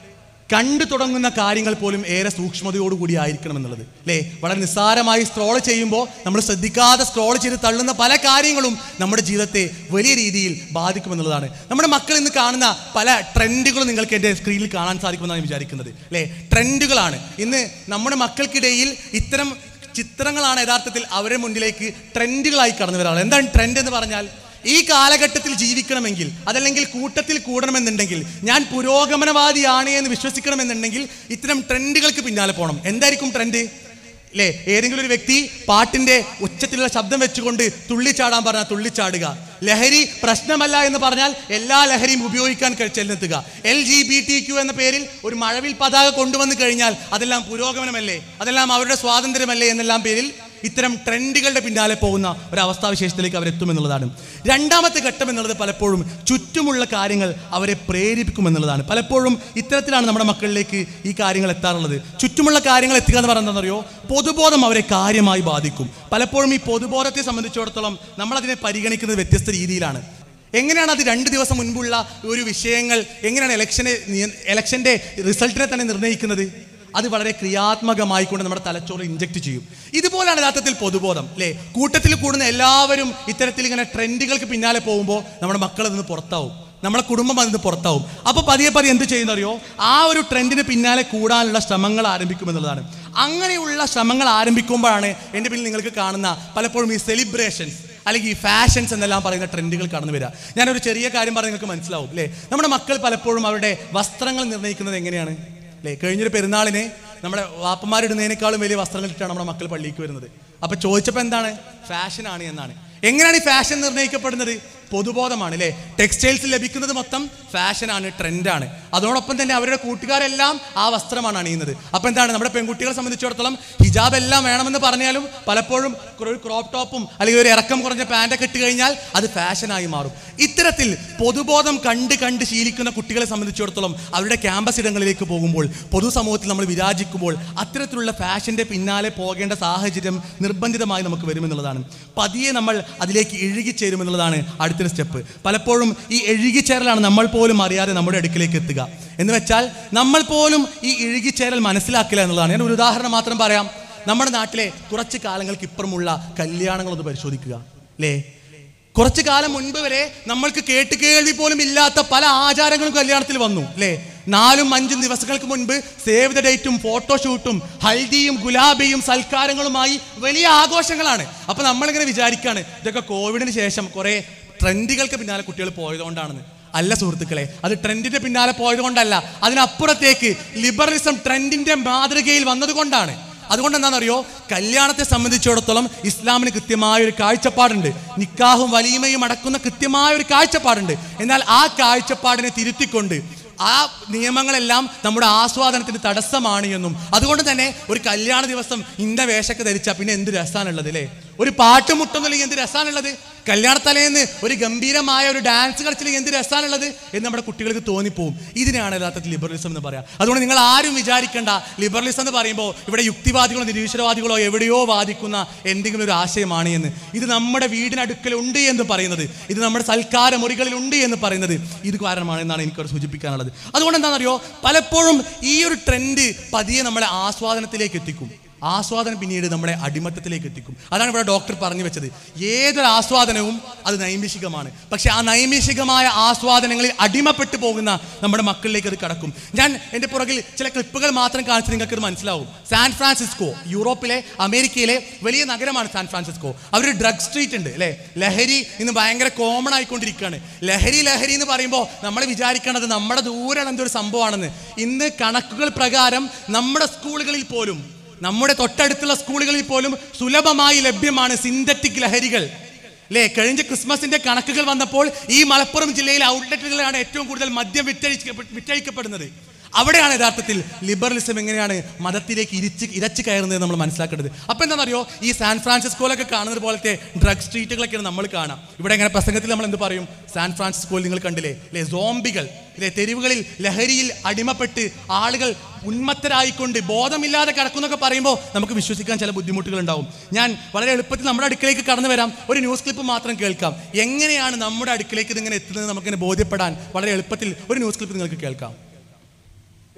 കണ്ടു തുടങ്ങുന്ന കാര്യങ്ങൾ പോലും ഏറെ സൂക്ഷ്മതയോടുകൂടി ആയിരിക്കണം എന്നുള്ളത് അല്ലേ വളരെ നിസ്സാരമായി സ്ക്രോൾ ചെയ്യുമ്പോൾ നമ്മൾ ശ്രദ്ധിക്കാതെ സ്ക്രോൾ ചെയ്ത് തള്ളുന്ന പല കാര്യങ്ങളും നമ്മുടെ ജീവിതത്തെ വലിയ രീതിയിൽ ബാധിക്കുമെന്നുള്ളതാണ് നമ്മുടെ മക്കൾ ഇന്ന് കാണുന്ന പല ട്രെൻഡുകളും നിങ്ങൾക്ക് എൻ്റെ സ്ക്രീനിൽ കാണാൻ സാധിക്കുമെന്നാണ് ഞാൻ വിചാരിക്കുന്നത് അല്ലേ ട്രെൻഡുകളാണ് ഇന്ന് നമ്മുടെ മക്കൾക്കിടയിൽ ഇത്തരം ചിത്രങ്ങളാണ് യഥാർത്ഥത്തിൽ അവരുടെ മുന്നിലേക്ക് ട്രെൻഡുകളായി കടന്നു വരാറുള്ളത് എന്താണ് ട്രെൻഡ് എന്ന് പറഞ്ഞാൽ ഈ കാലഘട്ടത്തിൽ ജീവിക്കണമെങ്കിൽ അതല്ലെങ്കിൽ കൂട്ടത്തിൽ കൂടണമെന്നുണ്ടെങ്കിൽ ഞാൻ പുരോഗമനവാദിയാണ് എന്ന് വിശ്വസിക്കണമെന്നുണ്ടെങ്കിൽ ഇത്തരം ട്രെൻഡുകൾക്ക് പിന്നാലെ പോകണം എന്തായിരിക്കും ട്രെൻഡ് അല്ലേ ഏതെങ്കിലും ഒരു വ്യക്തി പാട്ടിന്റെ ഉച്ചത്തിലുള്ള ശബ്ദം വെച്ചുകൊണ്ട് തുള്ളിച്ചാടാൻ പറഞ്ഞാൽ തുള്ളിച്ചാടുക ലഹരി പ്രശ്നമല്ല എന്ന് പറഞ്ഞാൽ എല്ലാ ലഹരിയും ഉപയോഗിക്കാൻ കഴി- ചെന്നെത്തുക L G B T Q എന്ന പേരിൽ ഒരു മഴവിൽ പതാക കൊണ്ടുവന്ന് കഴിഞ്ഞാൽ അതെല്ലാം പുരോഗമനമല്ലേ അതെല്ലാം അവരുടെ സ്വാതന്ത്ര്യമല്ലേ എന്നെല്ലാം പേരിൽ ഇത്തരം ട്രെൻഡുകളുടെ പിന്നാലെ പോകുന്ന ഒരു അവസ്ഥാവിശേഷത്തിലേക്ക് അവരെത്തുമെന്നുള്ളതാണ് രണ്ടാമത്തെ ഘട്ടം എന്നുള്ളത് പലപ്പോഴും ചുറ്റുമുള്ള കാര്യങ്ങൾ അവരെ പ്രേരിപ്പിക്കുമെന്നുള്ളതാണ് പലപ്പോഴും ഇത്തരത്തിലാണ് നമ്മുടെ മക്കളിലേക്ക് ഈ കാര്യങ്ങൾ എത്താറുള്ളത് ചുറ്റുമുള്ള കാര്യങ്ങൾ എത്തുക എന്ന് പറയുന്നത് അറിയോ പൊതുബോധം അവരെ കാര്യമായി ബാധിക്കും പലപ്പോഴും ഈ പൊതുബോധത്തെ സംബന്ധിച്ചിടത്തോളം നമ്മൾ അതിനെ പരിഗണിക്കുന്നത് വ്യത്യസ്ത രീതിയിലാണ് എങ്ങനെയാണ് അത് രണ്ട് ദിവസം മുൻപുള്ള ഒരു വിഷയങ്ങൾ എങ്ങനെയാണ് ഇലക്ഷനെ ഇലക്ഷൻ്റെ റിസൾട്ടിനെ തന്നെ നിർണ്ണയിക്കുന്നത് അത് വളരെ ക്രിയാത്മകമായിക്കൊണ്ട് നമ്മുടെ തലച്ചോറ് ഇഞ്ചക്ട് ചെയ്യും ഇതുപോലാണ് യഥാർത്ഥത്തിൽ പൊതുബോധം അല്ലേ കൂട്ടത്തിൽ കൂടുന്ന എല്ലാവരും ഇത്തരത്തിൽ ഇങ്ങനെ ട്രെൻഡുകൾക്ക് പിന്നാലെ പോകുമ്പോൾ നമ്മുടെ മക്കൾ നിന്ന് പുറത്താവും നമ്മളെ കുടുംബം അതിന് പുറത്താവും അപ്പോൾ പതിയെ പതിയെ എന്ത് ചെയ്യുന്നറിയോ ആ ഒരു ട്രെൻഡിന് പിന്നാലെ കൂടാനുള്ള ശ്രമങ്ങൾ ആരംഭിക്കുമെന്നുള്ളതാണ് അങ്ങനെയുള്ള ശ്രമങ്ങൾ ആരംഭിക്കുമ്പോഴാണ് എൻ്റെ പിന്നിൽ നിങ്ങൾക്ക് കാണുന്ന പലപ്പോഴും ഈ സെലിബ്രേഷൻസ് അല്ലെങ്കിൽ ഈ ഫാഷൻസ് എന്നെല്ലാം പറയുന്ന ട്രെൻഡുകൾ കടന്നു വരിക ഞാനൊരു ചെറിയ കാര്യം പറഞ്ഞ് നിങ്ങൾക്ക് മനസ്സിലാവും അല്ലേ നമ്മുടെ മക്കൾ പലപ്പോഴും അവരുടെ വസ്ത്രങ്ങൾ നിർണ്ണയിക്കുന്നത് എങ്ങനെയാണ് അല്ലേ കഴിഞ്ഞൊരു പെരുന്നാളിന് നമ്മുടെ വാപ്പന്മാരിടുന്നതിനേക്കാളും വലിയ വസ്ത്രങ്ങൾ ഇട്ടാണ് നമ്മുടെ മക്കൾ പള്ളിക്ക് വരുന്നത് അപ്പൊ ചോദിച്ചപ്പോൾ എന്താണ് ഫാഷനാണ് എന്നാണ് എങ്ങനെയാണ് ഈ ഫാഷൻ നിർണ്ണയിക്കപ്പെടുന്നത് പൊതുബോധമാണ് അല്ലേ ടെക്സ്റ്റൈൽസ് ലഭിക്കുന്നത് മൊത്തം ഫാഷനാണ് ട്രെൻഡാണ് അതോടൊപ്പം തന്നെ അവരുടെ കൂട്ടുകാരെല്ലാം ആ വസ്ത്രമാണ് അണിയുന്നത് അപ്പൊ എന്താണ് നമ്മുടെ പെൺകുട്ടികളെ സംബന്ധിച്ചിടത്തോളം ഹിജാബ് എല്ലാം വേണമെന്ന് പറഞ്ഞാലും പലപ്പോഴും ഒരു ക്രോപ്പ് ടോപ്പും അല്ലെങ്കിൽ ഒരു ഇറക്കം കുറഞ്ഞ പാൻറ്റൊക്കെ ഇട്ട് കഴിഞ്ഞാൽ അത് ഫാഷനായി മാറും ഇത്തരത്തിൽ പൊതുബോധം കണ്ട് കണ്ട് ശീലിക്കുന്ന കുട്ടികളെ സംബന്ധിച്ചിടത്തോളം അവരുടെ ക്യാമ്പസ് ഇടങ്ങളിലേക്ക് പോകുമ്പോൾ പൊതുസമൂഹത്തിൽ നമ്മൾ വിരാജിക്കുമ്പോൾ അത്തരത്തിലുള്ള ഫാഷന്റെ പിന്നാലെ പോകേണ്ട സാഹചര്യം നിർബന്ധിതമായി നമുക്ക് വരുമെന്നുള്ളതാണ് പതിയെ നമ്മൾ അതിലേക്ക് ഇഴുകിച്ചേരുമെന്നുള്ളതാണ് അടുത്തൊരു സ്റ്റെപ്പ് പലപ്പോഴും ഈ ഇഴുകിച്ചേരലാണ് നമ്മൾ പോലും അറിയാതെ നമ്മുടെ അടുക്കിലേക്ക് എത്തുക എന്ന് വെച്ചാൽ നമ്മൾ പോലും ഈ ഇഴുകിച്ചേരൽ മനസ്സിലാക്കില്ല എന്നുള്ളതാണ് ഞാൻ ഒരു ഉദാഹരണം മാത്രം പറയാം നമ്മുടെ നാട്ടിലെ കുറച്ച് കാലങ്ങൾക്ക് ഇപ്പുറമുള്ള കല്യാണങ്ങളൊന്ന് പരിശോധിക്കുക അല്ലേ കുറച്ചു കാലം മുൻപ് വരെ നമ്മൾക്ക് കേട്ട് കേൾവി പോലും ഇല്ലാത്ത പല ആചാരങ്ങളും കല്യാണത്തിൽ വന്നു അല്ലേ നാലും അഞ്ചും ദിവസങ്ങൾക്ക് മുൻപ് സേവ് ദ ഡേറ്റും ഫോട്ടോഷൂട്ടും ഹൽദിയും ഗുലാബിയും സൽക്കാരങ്ങളുമായി വലിയ ആഘോഷങ്ങളാണ് അപ്പൊ നമ്മളിങ്ങനെ വിചാരിക്കാണ് ഇതൊക്കെ കോവിഡിന് ശേഷം കുറെ ട്രെൻഡുകൾക്ക് പിന്നാലെ കുട്ടികൾ പോയതുകൊണ്ടാണെന്ന് അല്ല സുഹൃത്തുക്കളെ അത് ട്രെൻഡിന്റെ പിന്നാലെ പോയത് കൊണ്ടല്ല അതിനപ്പുറത്തേക്ക് ലിബറലിസം ട്രെൻഡിന്റെ മാതൃകയിൽ വന്നതുകൊണ്ടാണ് അതുകൊണ്ട് എന്താണെന്നറിയോ കല്യാണത്തെ സംബന്ധിച്ചിടത്തോളം ഇസ്ലാമിന് കൃത്യമായ ഒരു കാഴ്ചപ്പാടുണ്ട് നിക്കാഹും വലീമയും അടക്കുന്ന കൃത്യമായ ഒരു കാഴ്ചപ്പാടുണ്ട് എന്നാൽ ആ കാഴ്ചപ്പാടിനെ തിരുത്തിക്കൊണ്ട് ആ നിയമങ്ങളെല്ലാം നമ്മുടെ ആസ്വാദനത്തിന് തടസ്സമാണ് എന്നും അതുകൊണ്ട് തന്നെ ഒരു കല്യാണ ദിവസം ഇന്ന വേഷമൊക്കെ ധരിച്ചാൽ പിന്നെ എന്ത് രസമാണുള്ളത് അല്ലേ ഒരു പാട്ട് മുട്ടുന്നില്ലെങ്കിൽ എന്ത് രസമാണുള്ളത് കല്യാണത്തലേന്ന് ഒരു ഗംഭീരമായ ഒരു ഡാൻസ് കളിച്ചില്ലെങ്കിൽ എന്ത് രസമാണുള്ളത് എന്ന് നമ്മുടെ കുട്ടികൾക്ക് തോന്നിപ്പോവും ഇതിനാണ് യഥാർത്ഥത്തിൽ ലിബറലിസം എന്ന് പറയാം അതുകൊണ്ട് നിങ്ങൾ ആരും വിചാരിക്കേണ്ട ലിബറലിസം എന്ന് പറയുമ്പോൾ ഇവിടെ യുക്തിവാദികളോ നിരീശ്വരവാദികളോ എവിടെയോ വാദിക്കുന്ന എന്തെങ്കിലും ഒരു ആശയമാണ് എന്ന് ഇത് നമ്മുടെ വീടിനടുക്കലുണ്ട് എന്ന് പറയുന്നത് ഇത് നമ്മുടെ സൽക്കാര മുറികളിലുണ്ട് എന്ന് പറയുന്നത് ഇത് കാരണമാണ് എന്നാണ് എനിക്കവിടെ സൂചിപ്പിക്കാനുള്ളത് അതുകൊണ്ട് എന്താണെന്നറിയോ പലപ്പോഴും ഈ ഒരു ട്രെൻഡ് പതിയെ നമ്മളെ ആസ്വാദനത്തിലേക്ക് എത്തിക്കും ആസ്വാദനം പിന്നീട് നമ്മളെ അടിമത്തത്തിലേക്ക് എത്തിക്കും അതാണ് ഇവിടെ ഡോക്ടർ പറഞ്ഞു വെച്ചത് ഏതൊരു ആസ്വാദനവും അത് നൈമിഷികമാണ് പക്ഷെ ആ നൈമിഷികമായ ആസ്വാദനങ്ങളിൽ അടിമപ്പെട്ടു പോകുന്ന നമ്മുടെ മക്കളിലേക്ക് അത് കടക്കും ഞാൻ എൻ്റെ പുറകിൽ ചില ക്ലിപ്പുകൾ മാത്രം കാണിച്ച് നിങ്ങൾക്ക് ഇത് മനസ്സിലാവും സാൻ ഫ്രാൻസിസ്കോ യൂറോപ്പിലെ അമേരിക്കയിലെ വലിയ നഗരമാണ് സാൻ ഫ്രാൻസിസ്കോ അവരൊരു ഡ്രഗ് സ്ട്രീറ്റ് ഉണ്ട് അല്ലേ ലഹരി ഇന്ന് ഭയങ്കര കോമൺ ആയിക്കൊണ്ടിരിക്കുകയാണ് ലഹരി ലഹരി എന്ന് പറയുമ്പോൾ നമ്മൾ വിചാരിക്കേണ്ടത് നമ്മുടെ ദൂരെയുള്ള എന്തൊരു സംഭവമാണെന്ന് ഇന്ന് കണക്കുകൾ പ്രകാരം നമ്മുടെ സ്കൂളുകളിൽ പോലും നമ്മുടെ തൊട്ടടുത്തുള്ള സ്കൂളുകളിൽ പോലും സുലഭമായി ലഭ്യമാണ് സിന്തറ്റിക് ലഹരികൾ അല്ലേ കഴിഞ്ഞ ക്രിസ്മസിന്റെ കണക്കുകൾ വന്നപ്പോൾ ഈ മലപ്പുറം ജില്ലയിലെ ഔട്ട്ലെറ്റുകളാണ് ഏറ്റവും കൂടുതൽ മദ്യം വിറ്റഴിക്ക വിറ്റഴിക്കപ്പെടുന്നത് അവിടെയാണ് യഥാർത്ഥത്തിൽ ലിബറലിസം എങ്ങനെയാണ് മതത്തിലേക്ക് ഇരിച്ച് ഇരച്ച് കയറുന്നത് നമ്മൾ മനസ്സിലാക്കേണ്ടത് അപ്പം എന്താണെന്നറിയോ ഈ സാൻ ഫ്രാൻസിസ്കോയിലൊക്കെ കാണുന്നത് പോലത്തെ ഡ്രഗ് സ്ട്രീറ്റുകളൊക്കെയാണ് നമ്മൾ കാണാം ഇവിടെ ഇങ്ങനെ പ്രസംഗത്തിൽ നമ്മൾ എന്ത് പറയും സാൻ ഫ്രാൻസിസ്കോയിൽ നിങ്ങൾ കണ്ടില്ലേ അല്ലേ സോംബികൾ അല്ലേ തെരുവുകളിൽ ലഹരിയിൽ അടിമപ്പെട്ട് ആളുകൾ ഉന്മത്തരായിക്കൊണ്ട് ബോധമില്ലാതെ കിടക്കുന്നൊക്കെ പറയുമ്പോൾ നമുക്ക് വിശ്വസിക്കാൻ ചില ബുദ്ധിമുട്ടുകൾ ഉണ്ടാവും ഞാൻ വളരെ എളുപ്പത്തിൽ നമ്മുടെ അടുക്കളയിലേക്ക് കടന്നു വരാം ഒരു ന്യൂസ് ക്ലിപ്പ് മാത്രം കേൾക്കാം എങ്ങനെയാണ് നമ്മുടെ അടുക്കളയിലേക്ക് ഇതിങ്ങനെ എത്തുന്നത് നമുക്കിങ്ങനെ ബോധ്യപ്പെടാൻ വളരെ എളുപ്പത്തിൽ ഒരു ന്യൂസ് ക്ലിപ്പ് നിങ്ങൾക്ക് കേൾക്കാം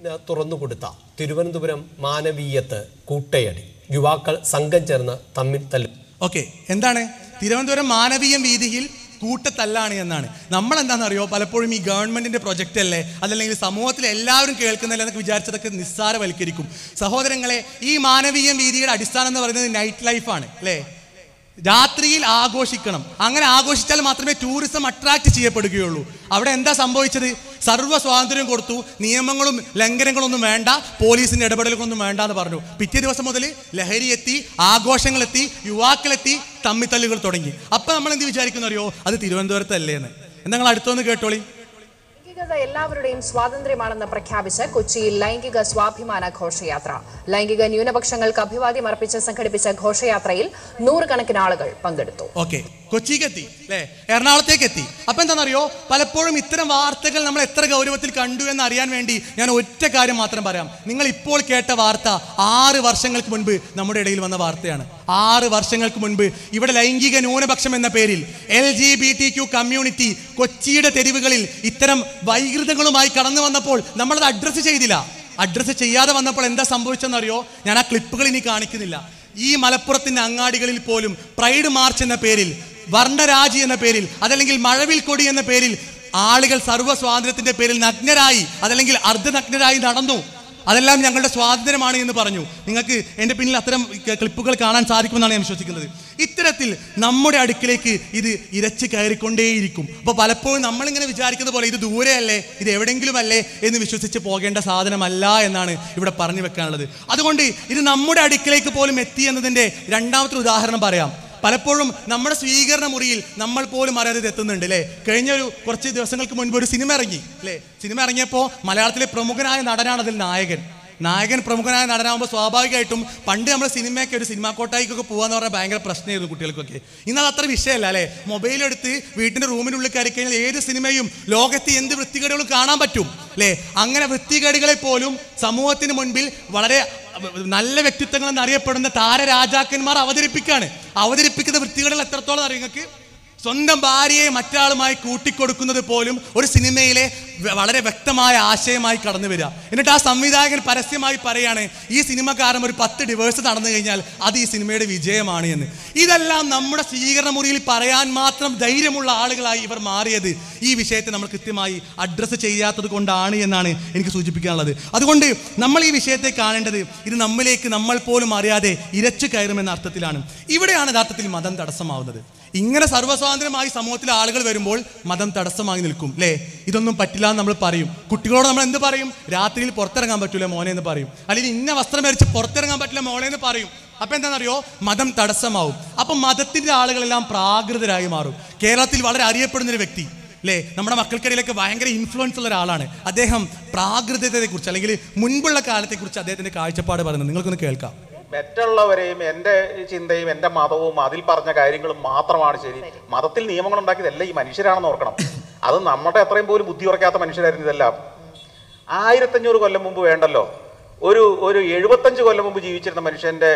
ന് തുറന്നുകൊടുത്ത തിരുവനന്തപുരം മാനവീയത്ത് കൂട്ടയടി യുവാക്കൾ സംഘം ചേർന്ന് തമ്മിൽ തല്ലു ഓക്കെ എന്താണ് തിരുവനന്തപുരം മാനവീയം വീതിയിൽ കൂട്ടത്തല്ലാണ് എന്നാണ് നമ്മൾ എന്താണെന്നറിയോ പലപ്പോഴും ഈ ഗവൺമെന്റിന്റെ പ്രൊജക്റ്റ് അല്ലേ അതല്ലെങ്കിൽ സമൂഹത്തിൽ എല്ലാവരും കേൾക്കുന്നില്ല എന്നൊക്കെ വിചാരിച്ചതൊക്കെ നിസ്സാരവൽക്കരിക്കും സഹോദരങ്ങളെ ഈ മാനവീയം വീതിയുടെ അടിസ്ഥാനം എന്ന് പറയുന്നത് നൈറ്റ് ലൈഫാണ് അല്ലേ രാത്രിയിൽ ആഘോഷിക്കണം അങ്ങനെ ആഘോഷിച്ചാൽ മാത്രമേ ടൂറിസം അട്രാക്ട് ചെയ്യപ്പെടുകയുള്ളൂ അവിടെ എന്താ സംഭവിച്ചത് സർവ്വ സ്വാതന്ത്ര്യം കൊടുത്തു നിയമങ്ങളും ലംഘനങ്ങളൊന്നും വേണ്ട പോലീസിന്റെ ഇടപെടലുകളൊന്നും വേണ്ട എന്ന് പറഞ്ഞു പിറ്റേ ദിവസം മുതൽ ലഹരി എത്തി ആഘോഷങ്ങളെത്തി യുവാക്കളെത്തി തമ്മിത്തല്ലുകൾ തുടങ്ങി അപ്പൊ നമ്മൾ എന്ത് വിചാരിക്കുന്നു അറിയോ അത് തിരുവനന്തപുരത്തല്ലേ എന്ന് എന്നാ നിങ്ങൾ അടുത്തൊന്ന് കേട്ടോളി ലൈംഗികത എല്ലാവരുടെയും സ്വാതന്ത്ര്യമാണെന്ന് പ്രഖ്യാപിച്ച് കൊച്ചിയിൽ ലൈംഗിക സ്വാഭിമാന ഘോഷയാത്ര ലൈംഗിക ന്യൂനപക്ഷങ്ങൾക്ക് അഭിവാദ്യം അർപ്പിച്ച് സംഘടിപ്പിച്ച ഘോഷയാത്രയിൽ നൂറുകണക്കിന് ആളുകൾ പങ്കെടുത്തു ഓക്കെ കൊച്ചിക്ക് എത്തി അല്ലേ എറണാകുളത്തേക്ക് എത്തി അപ്പൊ എന്താണെന്നറിയോ പലപ്പോഴും ഇത്തരം വാർത്തകൾ നമ്മൾ എത്ര ഗൗരവത്തിൽ കണ്ടു എന്ന് അറിയാൻ വേണ്ടി ഞാൻ ഒറ്റ കാര്യം മാത്രം പറയാം നിങ്ങൾ ഇപ്പോൾ കേട്ട വാർത്ത ആറ് വർഷങ്ങൾക്ക് മുൻപ് നമ്മുടെ ഇടയിൽ വന്ന വാർത്തയാണ് ആറ് വർഷങ്ങൾക്ക് മുൻപ് ഇവിടെ ലൈംഗിക ന്യൂനപക്ഷം എന്ന പേരിൽ L G B T Q community കൊച്ചിയുടെ തെരുവുകളിൽ ഇത്തരം വൈകൃതങ്ങളുമായി കടന്നു വന്നപ്പോൾ നമ്മളത് അഡ്രസ്സ് ചെയ്തില്ല അഡ്രസ്സ് ചെയ്യാതെ വന്നപ്പോൾ എന്താ സംഭവിച്ചെന്നറിയോ ഞാൻ ആ ക്ലിപ്പുകൾ ഇനി കാണിക്കുന്നില്ല ഈ മലപ്പുറത്തിന്റെ അങ്ങാടികളിൽ പോലും പ്രൈഡ് മാർച്ച് എന്ന പേരിൽ വർണ്ണരാജി എന്ന പേരിൽ അതല്ലെങ്കിൽ മഴവിൽ കൊടി എന്ന പേരിൽ ആളുകൾ സർവ്വ സ്വാതന്ത്ര്യത്തിന്റെ പേരിൽ നഗ്നരായി അതല്ലെങ്കിൽ അർദ്ധനഗ്നരായി നടന്നു അതെല്ലാം ഞങ്ങളുടെ സ്വാതന്ത്ര്യമാണ് എന്ന് പറഞ്ഞു നിങ്ങൾക്ക് എൻ്റെ പിന്നിൽ അത്തരം ക- ക്ലിപ്പുകൾ കാണാൻ സാധിക്കുമെന്നാണ് ഞാൻ വിശ്വസിക്കുന്നത് ഇത്തരത്തിൽ നമ്മുടെ അടുക്കിലേക്ക് ഇത് ഇരച്ച് കയറിക്കൊണ്ടേയിരിക്കും അപ്പോൾ പലപ്പോഴും നമ്മളിങ്ങനെ വിചാരിക്കുന്ന പോലെ ഇത് ദൂരെയല്ലേ ഇത് എവിടെയെങ്കിലും അല്ലേ എന്ന് വിശ്വസിച്ച് പോകേണ്ട സാധനമല്ല എന്നാണ് ഇവിടെ പറഞ്ഞു വെക്കാനുള്ളത് അതുകൊണ്ട് ഇത് നമ്മുടെ അടുക്കിലേക്ക് പോലും എത്തി എന്നതിൻ്റെ രണ്ടാമത്തെ ഉദാഹരണം പറയാം പലപ്പോഴും നമ്മുടെ സ്വീകരണ മുറിയിൽ നമ്മൾ പോലും അറിയാതെ ഇത് എത്തുന്നുണ്ട് അല്ലേ കഴിഞ്ഞ ഒരു കുറച്ച് ദിവസങ്ങൾക്ക് മുൻപ് ഒരു സിനിമ ഇറങ്ങി അല്ലേ സിനിമ ഇറങ്ങിയപ്പോൾ മലയാളത്തിലെ പ്രമുഖനായ നടനാണ് അതിൽ നായകൻ നായകൻ പ്രമുഖനായ നടനാകുമ്പോൾ സ്വാഭാവികമായിട്ടും പണ്ട് നമ്മൾ സിനിമയൊക്കെ ഒരു സിനിമാ കോട്ടായിക്കൊക്കെ പോകാന്ന് പറഞ്ഞാൽ ഭയങ്കര പ്രശ്നമായിരുന്നു കുട്ടികൾക്കൊക്കെ ഇന്ന് അത് അത്ര വിഷയമല്ല അല്ലേ മൊബൈൽ എടുത്ത് വീട്ടിന്റെ റൂമിനുള്ളിൽ കയറി കഴിഞ്ഞാൽ ഏത് സിനിമയും ലോകത്ത് എന്ത് വൃത്തികേടുകളും കാണാൻ പറ്റും അല്ലേ അങ്ങനെ വൃത്തികേടുകളെ പോലും സമൂഹത്തിന് മുൻപിൽ വളരെ നല്ല വ്യക്തിത്വങ്ങൾ എന്നറിയപ്പെടുന്ന താരരാജാക്കന്മാർ അവതരിപ്പിക്കുകയാണ് അവതരിപ്പിക്കുന്ന വൃത്തികേടുകൾ എത്രത്തോളം അറിയാം നിങ്ങൾക്ക് സ്വന്തം ഭാര്യയെ മറ്റാളുമായി കൂട്ടിക്കൊടുക്കുന്നത് പോലും ഒരു സിനിമയിലെ വ- വളരെ വ്യക്തമായ ആശയമായി കടന്നു വരിക എന്നിട്ട് ആ സംവിധായകൻ പരസ്യമായി പറയാണ് ഈ സിനിമ കാരണം ഒരു പത്ത് ഡിവേഴ്സ് നടന്നു കഴിഞ്ഞാൽ അത് ഈ സിനിമയുടെ വിജയമാണ് എന്ന് ഇതെല്ലാം നമ്മുടെ സ്വീകരണ മുറിയിൽ പറയാൻ മാത്രം ധൈര്യമുള്ള ആളുകളായി ഇവർ മാറിയത് ഈ വിഷയത്തെ നമ്മൾ കൃത്യമായി അഡ്രസ്സ് ചെയ്യാത്തത് കൊണ്ടാണ് എന്നാണ് എനിക്ക് സൂചിപ്പിക്കാനുള്ളത് അതുകൊണ്ട് നമ്മൾ ഈ വിഷയത്തെ കാണേണ്ടത് ഇത് നമ്മിലേക്ക് നമ്മൾ പോലും അറിയാതെ ഇരച്ചു കയറുമെന്ന അർത്ഥത്തിലാണ് ഇവിടെയാണ് യഥാർത്ഥത്തിൽ മതം തടസ്സമാവുന്നത് ഇങ്ങനെ സർവ്വസ്വാതന്ത്ര്യമായി സമൂഹത്തിൽ ആളുകൾ വരുമ്പോൾ മതം തടസ്സമായി നിൽക്കും അല്ലേ ഇതൊന്നും പറ്റില്ല എന്ന് നമ്മൾ പറയും കുട്ടികളോട് നമ്മൾ എന്ത് പറയും രാത്രിയിൽ പുറത്തിറങ്ങാൻ പറ്റൂല മോനെ എന്ന് പറയും അല്ലെങ്കിൽ ഇന്ന വസ്ത്രം ധരിച്ച് പുറത്തിറങ്ങാൻ പറ്റില്ല മോനെ എന്ന് പറയും അപ്പൊ എന്താണെന്നറിയോ മതം തടസ്സമാവും അപ്പൊ മതത്തിന്റെ ആളുകളെല്ലാം പ്രാകൃതരായി മാറും കേരളത്തിൽ വളരെ അറിയപ്പെടുന്ന ഒരു വ്യക്തി അല്ലേ നമ്മുടെ മക്കൾക്കിടയിലൊക്കെ ഭയങ്കര ഇൻഫ്ലുവൻസ് ഉള്ള ഒരാളാണ് അദ്ദേഹം പ്രാകൃതത്തെക്കുറിച്ച് അല്ലെങ്കിൽ മുൻപുള്ള കാലത്തെക്കുറിച്ച് അദ്ദേഹത്തിന്റെ കാഴ്ചപ്പാട് പറയുന്നത് നിങ്ങൾക്കൊന്ന് കേൾക്കാം മറ്റുള്ളവരെയും എൻ്റെ ചിന്തയും എൻ്റെ മതവും അതിൽ പറഞ്ഞ കാര്യങ്ങളും മാത്രമാണ് ശരി മതത്തിൽ നിയമങ്ങൾ ഉണ്ടാക്കിയതല്ല ഈ മനുഷ്യരാണെന്ന് ഓർക്കണം അത് നമ്മുടെ അത്രയും പോലും ബുദ്ധി ഉറക്കാത്ത മനുഷ്യരായിരുന്നു ഇതെല്ലാം ആയിരത്തഞ്ഞൂറ് കൊല്ലം മുമ്പ് വേണ്ടല്ലോ ഒരു ഒരു എഴുപത്തഞ്ച് കൊല്ലം മുമ്പ് ജീവിച്ചിരുന്ന മനുഷ്യന്റെ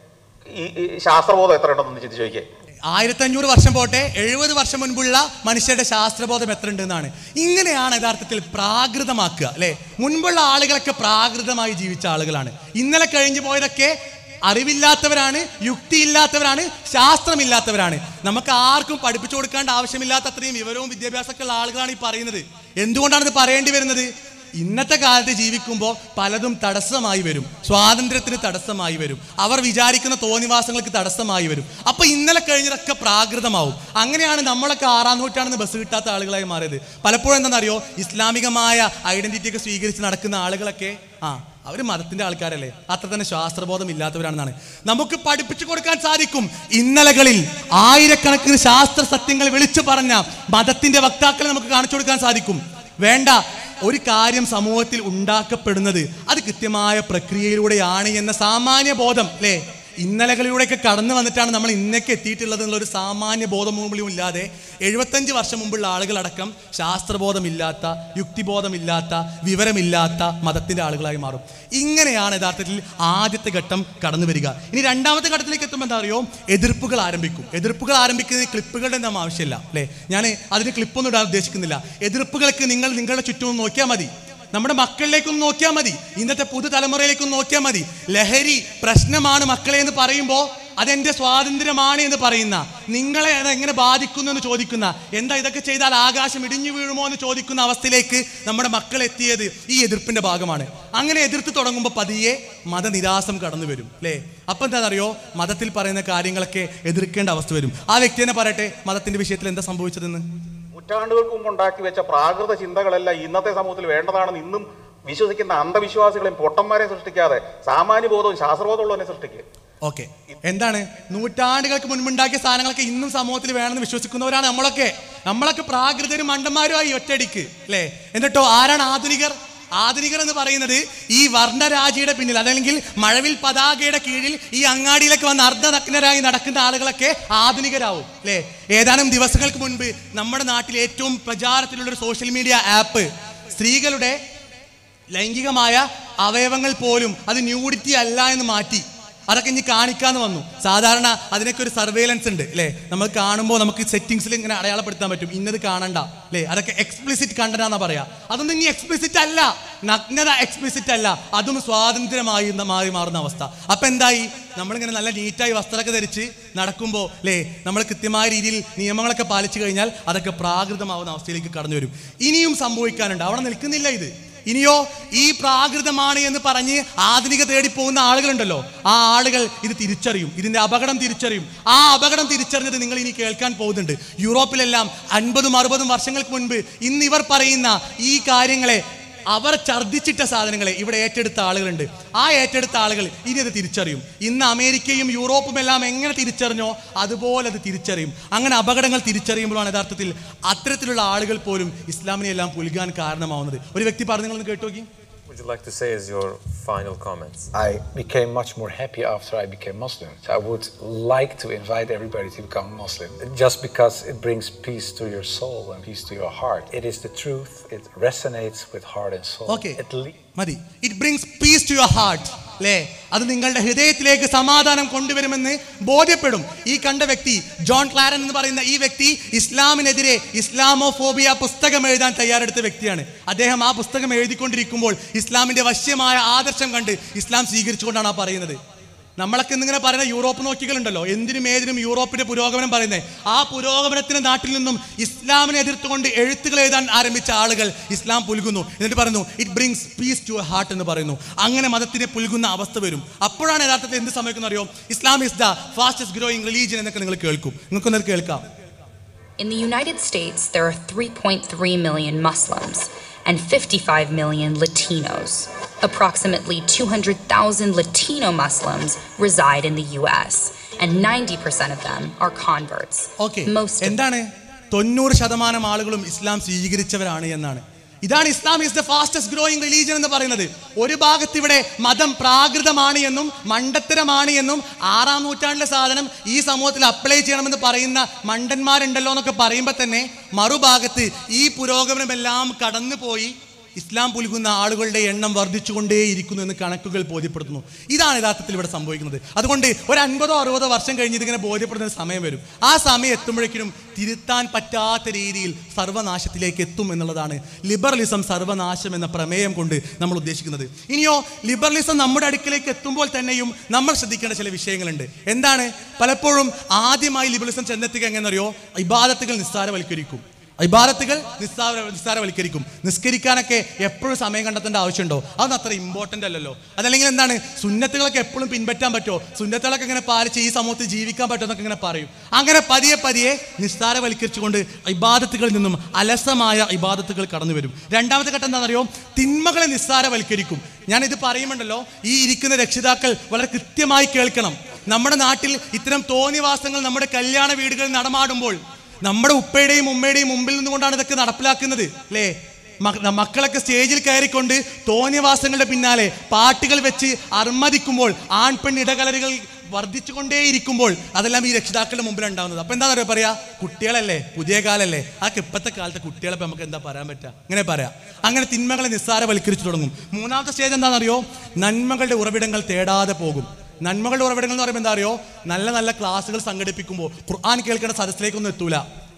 ഈ ഈ ശാസ്ത്രബോധം എത്ര ഉണ്ടെന്ന് ചിന്തിച്ച് ചോദിക്കേ ആയിരത്തി അഞ്ഞൂറ് വർഷം പോട്ടെ എഴുപത് വർഷം മുൻപുള്ള മനുഷ്യരുടെ ശാസ്ത്രബോധം എത്ര ഉണ്ടെന്നാണ് ഇങ്ങനെയാണ് യഥാർത്ഥത്തിൽ പ്രാകൃതമാക്കുക അല്ലെ മുൻപുള്ള ആളുകളൊക്കെ പ്രാകൃതമായി ജീവിച്ച ആളുകളാണ് ഇന്നലെ കഴിഞ്ഞു പോയതൊക്കെ അറിവില്ലാത്തവരാണ് യുക്തിയില്ലാത്തവരാണ് ശാസ്ത്രമില്ലാത്തവരാണ് നമുക്ക് ആർക്കും പഠിപ്പിച്ചു കൊടുക്കേണ്ട ആവശ്യമില്ലാത്ത അത്രയും വിവരവും വിദ്യാഭ്യാസമൊക്കെ ഉള്ള ആളുകളാണ് ഈ പറയുന്നത് എന്തുകൊണ്ടാണ് ഇത് പറയേണ്ടി വരുന്നത് ഇന്നത്തെ കാലത്ത് ജീവിക്കുമ്പോൾ പലതും തടസ്സമായി വരും സ്വാതന്ത്ര്യത്തിന് തടസ്സമായി വരും അവർ വിചാരിക്കുന്ന തോന്നിവാസങ്ങൾക്ക് തടസ്സമായി വരും അപ്പൊ ഇന്നലെ കഴിഞ്ഞതൊക്കെ പ്രാകൃതമാവും അങ്ങനെയാണ് നമ്മളൊക്കെ ആറാം നൂറ്റാണെന്ന് ബസ് കിട്ടാത്ത ആളുകളായി മാറിയത് പലപ്പോഴും എന്താണെന്നറിയോ ഇസ്ലാമികമായ ഐഡന്റിറ്റി ഒക്കെ സ്വീകരിച്ച് നടക്കുന്ന ആളുകളൊക്കെ ആ അവർ മതത്തിന്റെ ആൾക്കാരല്ലേ അത്ര തന്നെ ശാസ്ത്രബോധം ഇല്ലാത്തവരാണെന്നാണ് നമുക്ക് പഠിപ്പിച്ചു കൊടുക്കാൻ സാധിക്കും ഇന്നലകളിൽ ആയിരക്കണക്കിന് ശാസ്ത്ര സത്യങ്ങൾ വിളിച്ചു പറഞ്ഞ മതത്തിന്റെ വക്താക്കളെ നമുക്ക് കാണിച്ചു കൊടുക്കാൻ സാധിക്കും വേണ്ട ഒരു കാര്യം സമൂഹത്തിൽ ഉണ്ടാക്കപ്പെടുന്നത് അത് കൃത്യമായ പ്രക്രിയയിലൂടെയാണ് എന്ന സാമാന്യ ബോധം അല്ലേ ഇന്നലകളിലൂടെയൊക്കെ കടന്നു വന്നിട്ടാണ് നമ്മൾ ഇന്നേക്ക് എത്തിയിട്ടുള്ളത് എന്നുള്ള ഒരു സാമാന്യ ബോധം പോലും ഇല്ലാതെ എഴുപത്തഞ്ച് വർഷം മുമ്പുള്ള ആളുകളടക്കം ശാസ്ത്രബോധമില്ലാത്ത യുക്തിബോധമില്ലാത്ത വിവരമില്ലാത്ത മതത്തിന്റെ ആളുകളായി മാറും ഇങ്ങനെയാണ് യഥാർത്ഥത്തിൽ ആദ്യത്തെ ഘട്ടം കടന്നു വരിക ഇനി രണ്ടാമത്തെ ഘട്ടത്തിലേക്ക് എത്തുമ്പോൾ എന്താ അറിയോ എതിർപ്പുകൾ ആരംഭിക്കും എതിർപ്പുകൾ ആരംഭിക്കുന്ന ക്ലിപ്പുകളുടെ ഒന്നും ആവശ്യമില്ല അല്ലേ ഞാൻ അതിന് ക്ലിപ്പൊന്നും ഇടാൻ ഉദ്ദേശിക്കുന്നില്ല എതിർപ്പുകൾക്ക് നിങ്ങൾ നിങ്ങളുടെ ചുറ്റും ഒന്ന് നോക്കിയാൽ മതി നമ്മുടെ മക്കളിലേക്കൊന്ന് നോക്കിയാൽ മതി ഇന്നത്തെ പുതുതലമുറയിലേക്കൊന്ന് നോക്കിയാൽ മതി ലഹരി പ്രശ്നമാണ് മക്കളെ എന്ന് പറയുമ്പോൾ അതെന്റെ സ്വാതന്ത്ര്യമാണ് എന്ന് പറയുന്ന നിങ്ങളെ അത് എങ്ങനെ ബാധിക്കുന്നു എന്ന് ചോദിക്കുന്ന എന്താ ഇതൊക്കെ ചെയ്താൽ ആകാശം ഇടിഞ്ഞു വീഴുമോ എന്ന് ചോദിക്കുന്ന അവസ്ഥയിലേക്ക് നമ്മുടെ മക്കൾ എത്തിയത് ഈ എതിർപ്പിന്റെ ഭാഗമാണ് അങ്ങനെ എതിർത്ത് തുടങ്ങുമ്പോൾ പതിയെ മതനിരാസം കടന്നു വരും അല്ലേ അപ്പം എന്താണെന്നറിയോ മതത്തിൽ പറയുന്ന കാര്യങ്ങളൊക്കെ എതിർക്കേണ്ട അവസ്ഥ വരും ആ വ്യക്തി തന്നെ പറയട്ടെ മതത്തിന്റെ വിഷയത്തിൽ എന്താ സംഭവിച്ചതെന്ന് നൂറ്റാണ്ടുകൾക്ക് മുമ്പ് ഉണ്ടാക്കി വെച്ച പ്രാകൃത ചിന്തകളെല്ലാം ഇന്നത്തെ സമൂഹത്തിൽ വേണ്ടതാണെന്ന് ഇന്നും വിശ്വസിക്കുന്ന അന്ധവിശ്വാസികളെയും പൊട്ടന്മാരെ സൃഷ്ടിക്കാതെ സാമാന്യബോധവും ശാസ്ത്രബോധമുള്ളവനെ സൃഷ്ടിക്കുക ഓക്കെ എന്താണ് നൂറ്റാണ്ടുകൾക്ക് മുൻപുണ്ടാക്കിയ സാധനങ്ങളൊക്കെ ഇന്നും സമൂഹത്തിൽ വേണമെന്ന് വിശ്വസിക്കുന്നവരാണ് നമ്മളൊക്കെ നമ്മളൊക്കെ പ്രാകൃതരും മണ്ടന്മാരുമായി ഒറ്റയടിക്ക് അല്ലേ എന്നിട്ടോ ആരാണ് ആധുനികർ ആധുനികർ എന്ന് പറയുന്നത് ഈ വർണ്ണരാജിയുടെ പിന്നിൽ അതല്ലെങ്കിൽ മഴവിൽ പതാകയുടെ കീഴിൽ ഈ അങ്ങാടിയിലൊക്കെ വന്ന് അർദ്ധനഗ്നരായി നടക്കുന്ന ആളുകളൊക്കെ ആധുനികരാവും അല്ലേ ഏതാനും ദിവസങ്ങൾക്ക് മുൻപ് നമ്മുടെ നാട്ടിൽ ഏറ്റവും പ്രചാരത്തിലുള്ള ഒരു സോഷ്യൽ മീഡിയ ആപ്പ് സ്ത്രീകളുടെ ലൈംഗികമായ അവയവങ്ങൾ പോലും അത് ന്യൂഡിറ്റി അല്ല എന്ന് മാറ്റി അതൊക്കെ ഇനി കാണിക്കാന്ന് വന്നു സാധാരണ അതിനൊക്കെ ഒരു സർവേലൻസ് ഉണ്ട് അല്ലേ നമ്മൾ കാണുമ്പോൾ നമുക്ക് സെറ്റിങ്സിൽ ഇങ്ങനെ അടയാളപ്പെടുത്താൻ പറ്റും ഇന്നത് കാണണ്ട അല്ലേ അതൊക്കെ എക്സ്പ്ലിസിറ്റ് കണ്ടനാന്നാ പറയാ അതൊന്നും ഇനി എക്സ്പ്ലിസിറ്റ് അല്ല നഗ്നത എക്സ്പ്ലിസിറ്റ് അല്ല അതും സ്വാതന്ത്ര്യമായി ഇന്ന് മാറി മാറുന്ന അവസ്ഥ അപ്പൊ എന്തായി നമ്മളിങ്ങനെ നല്ല നീറ്റായി വസ്ത്രമൊക്കെ ധരിച്ച് നടക്കുമ്പോൾ അല്ലേ നമ്മൾ കൃത്യമായ രീതിയിൽ നിയമങ്ങളൊക്കെ പാലിച്ചു കഴിഞ്ഞാൽ അതൊക്കെ പ്രാകൃതമാവുന്ന അവസ്ഥയിലേക്ക് കടന്നു വരും ഇനിയും സംഭവിക്കാനുണ്ട് അവിടെ നിൽക്കുന്നില്ല ഇത് ഇനിയോ ഈ പ്രാകൃതമാണ് എന്ന് പറഞ്ഞ് ആധുനിക തേടി പോകുന്ന ആളുകളുണ്ടല്ലോ ആ ആളുകൾ ഇത് തിരിച്ചറിയും ഇതിന്റെ അപകടം തിരിച്ചറിയും ആ അപകടം തിരിച്ചറിഞ്ഞത് നിങ്ങൾ ഇനി കേൾക്കാൻ പോകുന്നുണ്ട് യൂറോപ്പിലെല്ലാം അൻപതും അറുപതും വർഷങ്ങൾക്ക് മുൻപ് ഇന്ന് ഇവർ പറയുന്ന ഈ കാര്യങ്ങളെ അവർ ഛർദ്ദിച്ചിട്ട സാധനങ്ങളെ ഇവിടെ ഏറ്റെടുത്ത ആളുകളുണ്ട് ആ ഏറ്റെടുത്ത ആളുകൾ ഇനി അത് തിരിച്ചറിയും ഇന്ന് അമേരിക്കയും യൂറോപ്പും എല്ലാം എങ്ങനെ തിരിച്ചറിഞ്ഞോ അതുപോലെ അത് തിരിച്ചറിയും അങ്ങനെ അപകടങ്ങൾ തിരിച്ചറിയുമ്പോഴാണ് യഥാർത്ഥത്തിൽ അത്തരത്തിലുള്ള ആളുകൾ പോലും ഇസ്ലാമിനെ എല്ലാം പുലുകാൻ കാരണമാവുന്നത് ഒരു വ്യക്തി പറഞ്ഞു നിങ്ങളൊന്ന് കേട്ടു നോക്കി would you like to say as your final comments? I became much more happy after I became Muslim. So I would like to invite everybody to become Muslim just because it brings peace to your soul and peace to your heart. It is the truth, it resonates with heart and soul. Okay. It le- മതി it brings peace to your heart അല്ലേ അത് നിങ്ങളുടെ ഹൃദയത്തിലേക്ക് സമാധാനം കൊണ്ടുവരുമെന്ന് ബോധ്യപ്പെടും ഈ കണ്ട വ്യക്തി ജോൺ ക്ലാരൻ എന്ന് പറയുന്ന ഈ വ്യക്തി ഇസ്ലാമിനെതിരെ ഇസ്ലാമോഫോബിയ പുസ്തകം എഴുതാൻ തയ്യാറെടുത്ത വ്യക്തിയാണ് അദ്ദേഹം ആ പുസ്തകം എഴുതിക്കൊണ്ടിരിക്കുമ്പോൾ ഇസ്ലാമിന്റെ വശ്യമായ ആദർശം കണ്ട് ഇസ്ലാം സ്വീകരിച്ചുകൊണ്ടാണ് ആ പറയുന്നത് നമ്മളൊക്കെ ഇന്നിങ്ങനെ പറയുന്ന യൂറോപ്പ് നോക്കികളുണ്ടല്ലോ എന്തിനും ഏതിനും യൂറോപ്പിന്റെ പുരോഗമനം പറയുന്നത് ആ പുരോഗമനത്തിന്റെ നാട്ടിൽ നിന്നും ഇസ്ലാമിനെ എതിർത്തുകൊണ്ട് എഴുത്തുകൾ എഴുതാൻ ആരംഭിച്ച ആളുകൾ ഇസ്ലാം പുൽകുന്നു എന്നിട്ട് പറയുന്നു it brings peace to heart എന്ന് പറയുന്നു അങ്ങനെ മതത്തിനെ പുൽകുന്ന അവസ്ഥ വരും അപ്പോഴാണ് യഥാർത്ഥത്തിൽ എന്ത് സംഭവിക്കുന്നത് അറിയോ Islam is the fastest growing religion എന്നൊക്കെ നിങ്ങൾ കേൾക്കും നിങ്ങൾക്കൊന്നത് കേൾക്കാം In the United States, there are 3.3 million Muslims and 55 million Latinos. Approximately 200,000 Latino Muslims reside in the US, and 90% of them are converts. Okay Most of എന്താണ് തൊണ്ണൂറ് ശതമാനം ആളുകളും ഇസ്ലാം സ്വീകരിച്ചവരാണ് എന്നാണ് ഇതാണ് Islam is the fastest growing religion എന്ന് പറയുന്നത് ഒരു ഭാഗത്ത് ഇവിടെ മതം പ്രാകൃതമാണ് എന്നും മണ്ടത്തരമാണ് എന്നും ആറാം നൂറ്റാണ്ടിലെ സാധനം ഈ സമൂഹത്തിൽ അപ്ലൈ ചെയ്യണമെന്ന് പറയുന്ന മണ്ടന്മാരുണ്ടല്ലോ എന്നൊക്കെ പറയുമ്പോൾ തന്നെ മറുഭാഗത്ത് ഈ പുരോഗമനമെല്ലാം കടന്നുപോയി ഇസ്ലാം പുൽകുന്ന ആളുകളുടെ എണ്ണം വർദ്ധിച്ചുകൊണ്ടേയിരിക്കുന്നു എന്ന് കണക്കുകൾ ബോധ്യപ്പെടുത്തുന്നു ഇതാണ് യഥാർത്ഥത്തിൽ ഇവിടെ സംഭവിക്കുന്നത് അതുകൊണ്ട് ഒരു അൻപതോ അറുപതോ വർഷം കഴിഞ്ഞ് ഇതിങ്ങനെ ബോധ്യപ്പെടുന്ന ഒരു സമയം വരും ആ സമയം എത്തുമ്പോഴേക്കും തിരുത്താൻ പറ്റാത്ത രീതിയിൽ സർവനാശത്തിലേക്ക് എത്തും എന്നുള്ളതാണ് ലിബറലിസം സർവനാശം എന്ന പ്രമേയം കൊണ്ട് നമ്മൾ ഉദ്ദേശിക്കുന്നത് ഇനിയോ ലിബറലിസം നമ്മുടെ അടുക്കിലേക്ക് എത്തുമ്പോൾ തന്നെയും നമ്മൾ ശ്രദ്ധിക്കേണ്ട ചില വിഷയങ്ങളുണ്ട് എന്താണ് പലപ്പോഴും ആദ്യമായി ലിബറലിസം ചെന്നെത്തുക എങ്ങനെയറിയോ ഇബാദത്തുകൾ നിസ്സാരവൽക്കരിക്കും ഇബാദത്തുകൾ നിസ്സാര നിസ്സാരവൽക്കരിക്കും നിസ്കരിക്കാനൊക്കെ എപ്പോഴും സമയം കണ്ടെത്തേണ്ട ആവശ്യമുണ്ടോ അതൊന്നും അത്ര ഇമ്പോർട്ടൻ്റ് അല്ലല്ലോ അതല്ലെങ്കിൽ എന്താണ് സുന്നത്തുകളൊക്കെ എപ്പോഴും പിൻപറ്റാൻ പറ്റുമോ സുന്നത്തുകളൊക്കെ ഇങ്ങനെ പാലിച്ച് ഈ സമൂഹത്തിൽ ജീവിക്കാൻ പറ്റുമോ എന്നൊക്കെ ഇങ്ങനെ പറയും അങ്ങനെ പതിയെ പതിയെ നിസ്സാരവൽക്കരിച്ചുകൊണ്ട് ഇബാദത്തുകളിൽ നിന്നും അലസമായ ഇബാദത്തുകൾ കടന്നു വരും രണ്ടാമത്തെ ഘട്ടം എന്താണെന്നറിയോ തിന്മകളെ നിസ്സാരവൽക്കരിക്കും ഞാൻ ഇത് പറയുമ്പോണ്ടല്ലോ ഈ ഇരിക്കുന്ന രക്ഷിതാക്കൾ വളരെ കൃത്യമായി കേൾക്കണം നമ്മുടെ നാട്ടിൽ ഇത്തരം തോന്നിവാസങ്ങൾ നമ്മുടെ കല്യാണ വീടുകളിൽ നടമാടുമ്പോൾ നമ്മുടെ ഉപ്പയുടെയും ഉമ്മയുടെയും മുമ്പിൽ നിന്നുകൊണ്ടാണ് ഇതൊക്കെ നടപ്പിലാക്കുന്നത് അല്ലേ മ- മക്കളൊക്കെ സ്റ്റേജിൽ കയറിക്കൊണ്ട് തോന്നിയവാസങ്ങളുടെ പിന്നാലെ പാട്ടുകൾ വെച്ച് അർമ്മതിക്കുമ്പോൾ ആൺപെൺ ഇടകലരുകൾ വർദ്ധിച്ചുകൊണ്ടേയിരിക്കുമ്പോൾ അതെല്ലാം ഈ രക്ഷിതാക്കളുടെ മുമ്പിൽ ഉണ്ടാവുന്നത് അപ്പൊ എന്താ പറയുക പറയാ കുട്ടികളല്ലേ പുതിയ കാലല്ലേ അതൊക്കെ ഇപ്പോഴത്തെ കാലത്തെ കുട്ടികളെ ഇപ്പൊ നമുക്ക് എന്താ പറയാൻ പറ്റുക അങ്ങനെ പറയാം അങ്ങനെ തിന്മകളെ നിസ്സാരവൽക്കരിച്ചു തുടങ്ങും മൂന്നാമത്തെ സ്റ്റേജ് എന്താണെന്നറിയോ നന്മകളുടെ ഉറവിടങ്ങൾ തേടാതെ പോകും നന്മകളുടെ ഉറവിടങ്ങൾ എന്ന് പറയുമ്പോൾ എന്താ അറിയോ നല്ല നല്ല ക്ലാസ്സുകൾ സംഘടിപ്പിക്കുമ്പോൾ ഖുർആൻ കേൾക്കേണ്ട സദസ്സിലേക്കൊന്നും എത്തൂല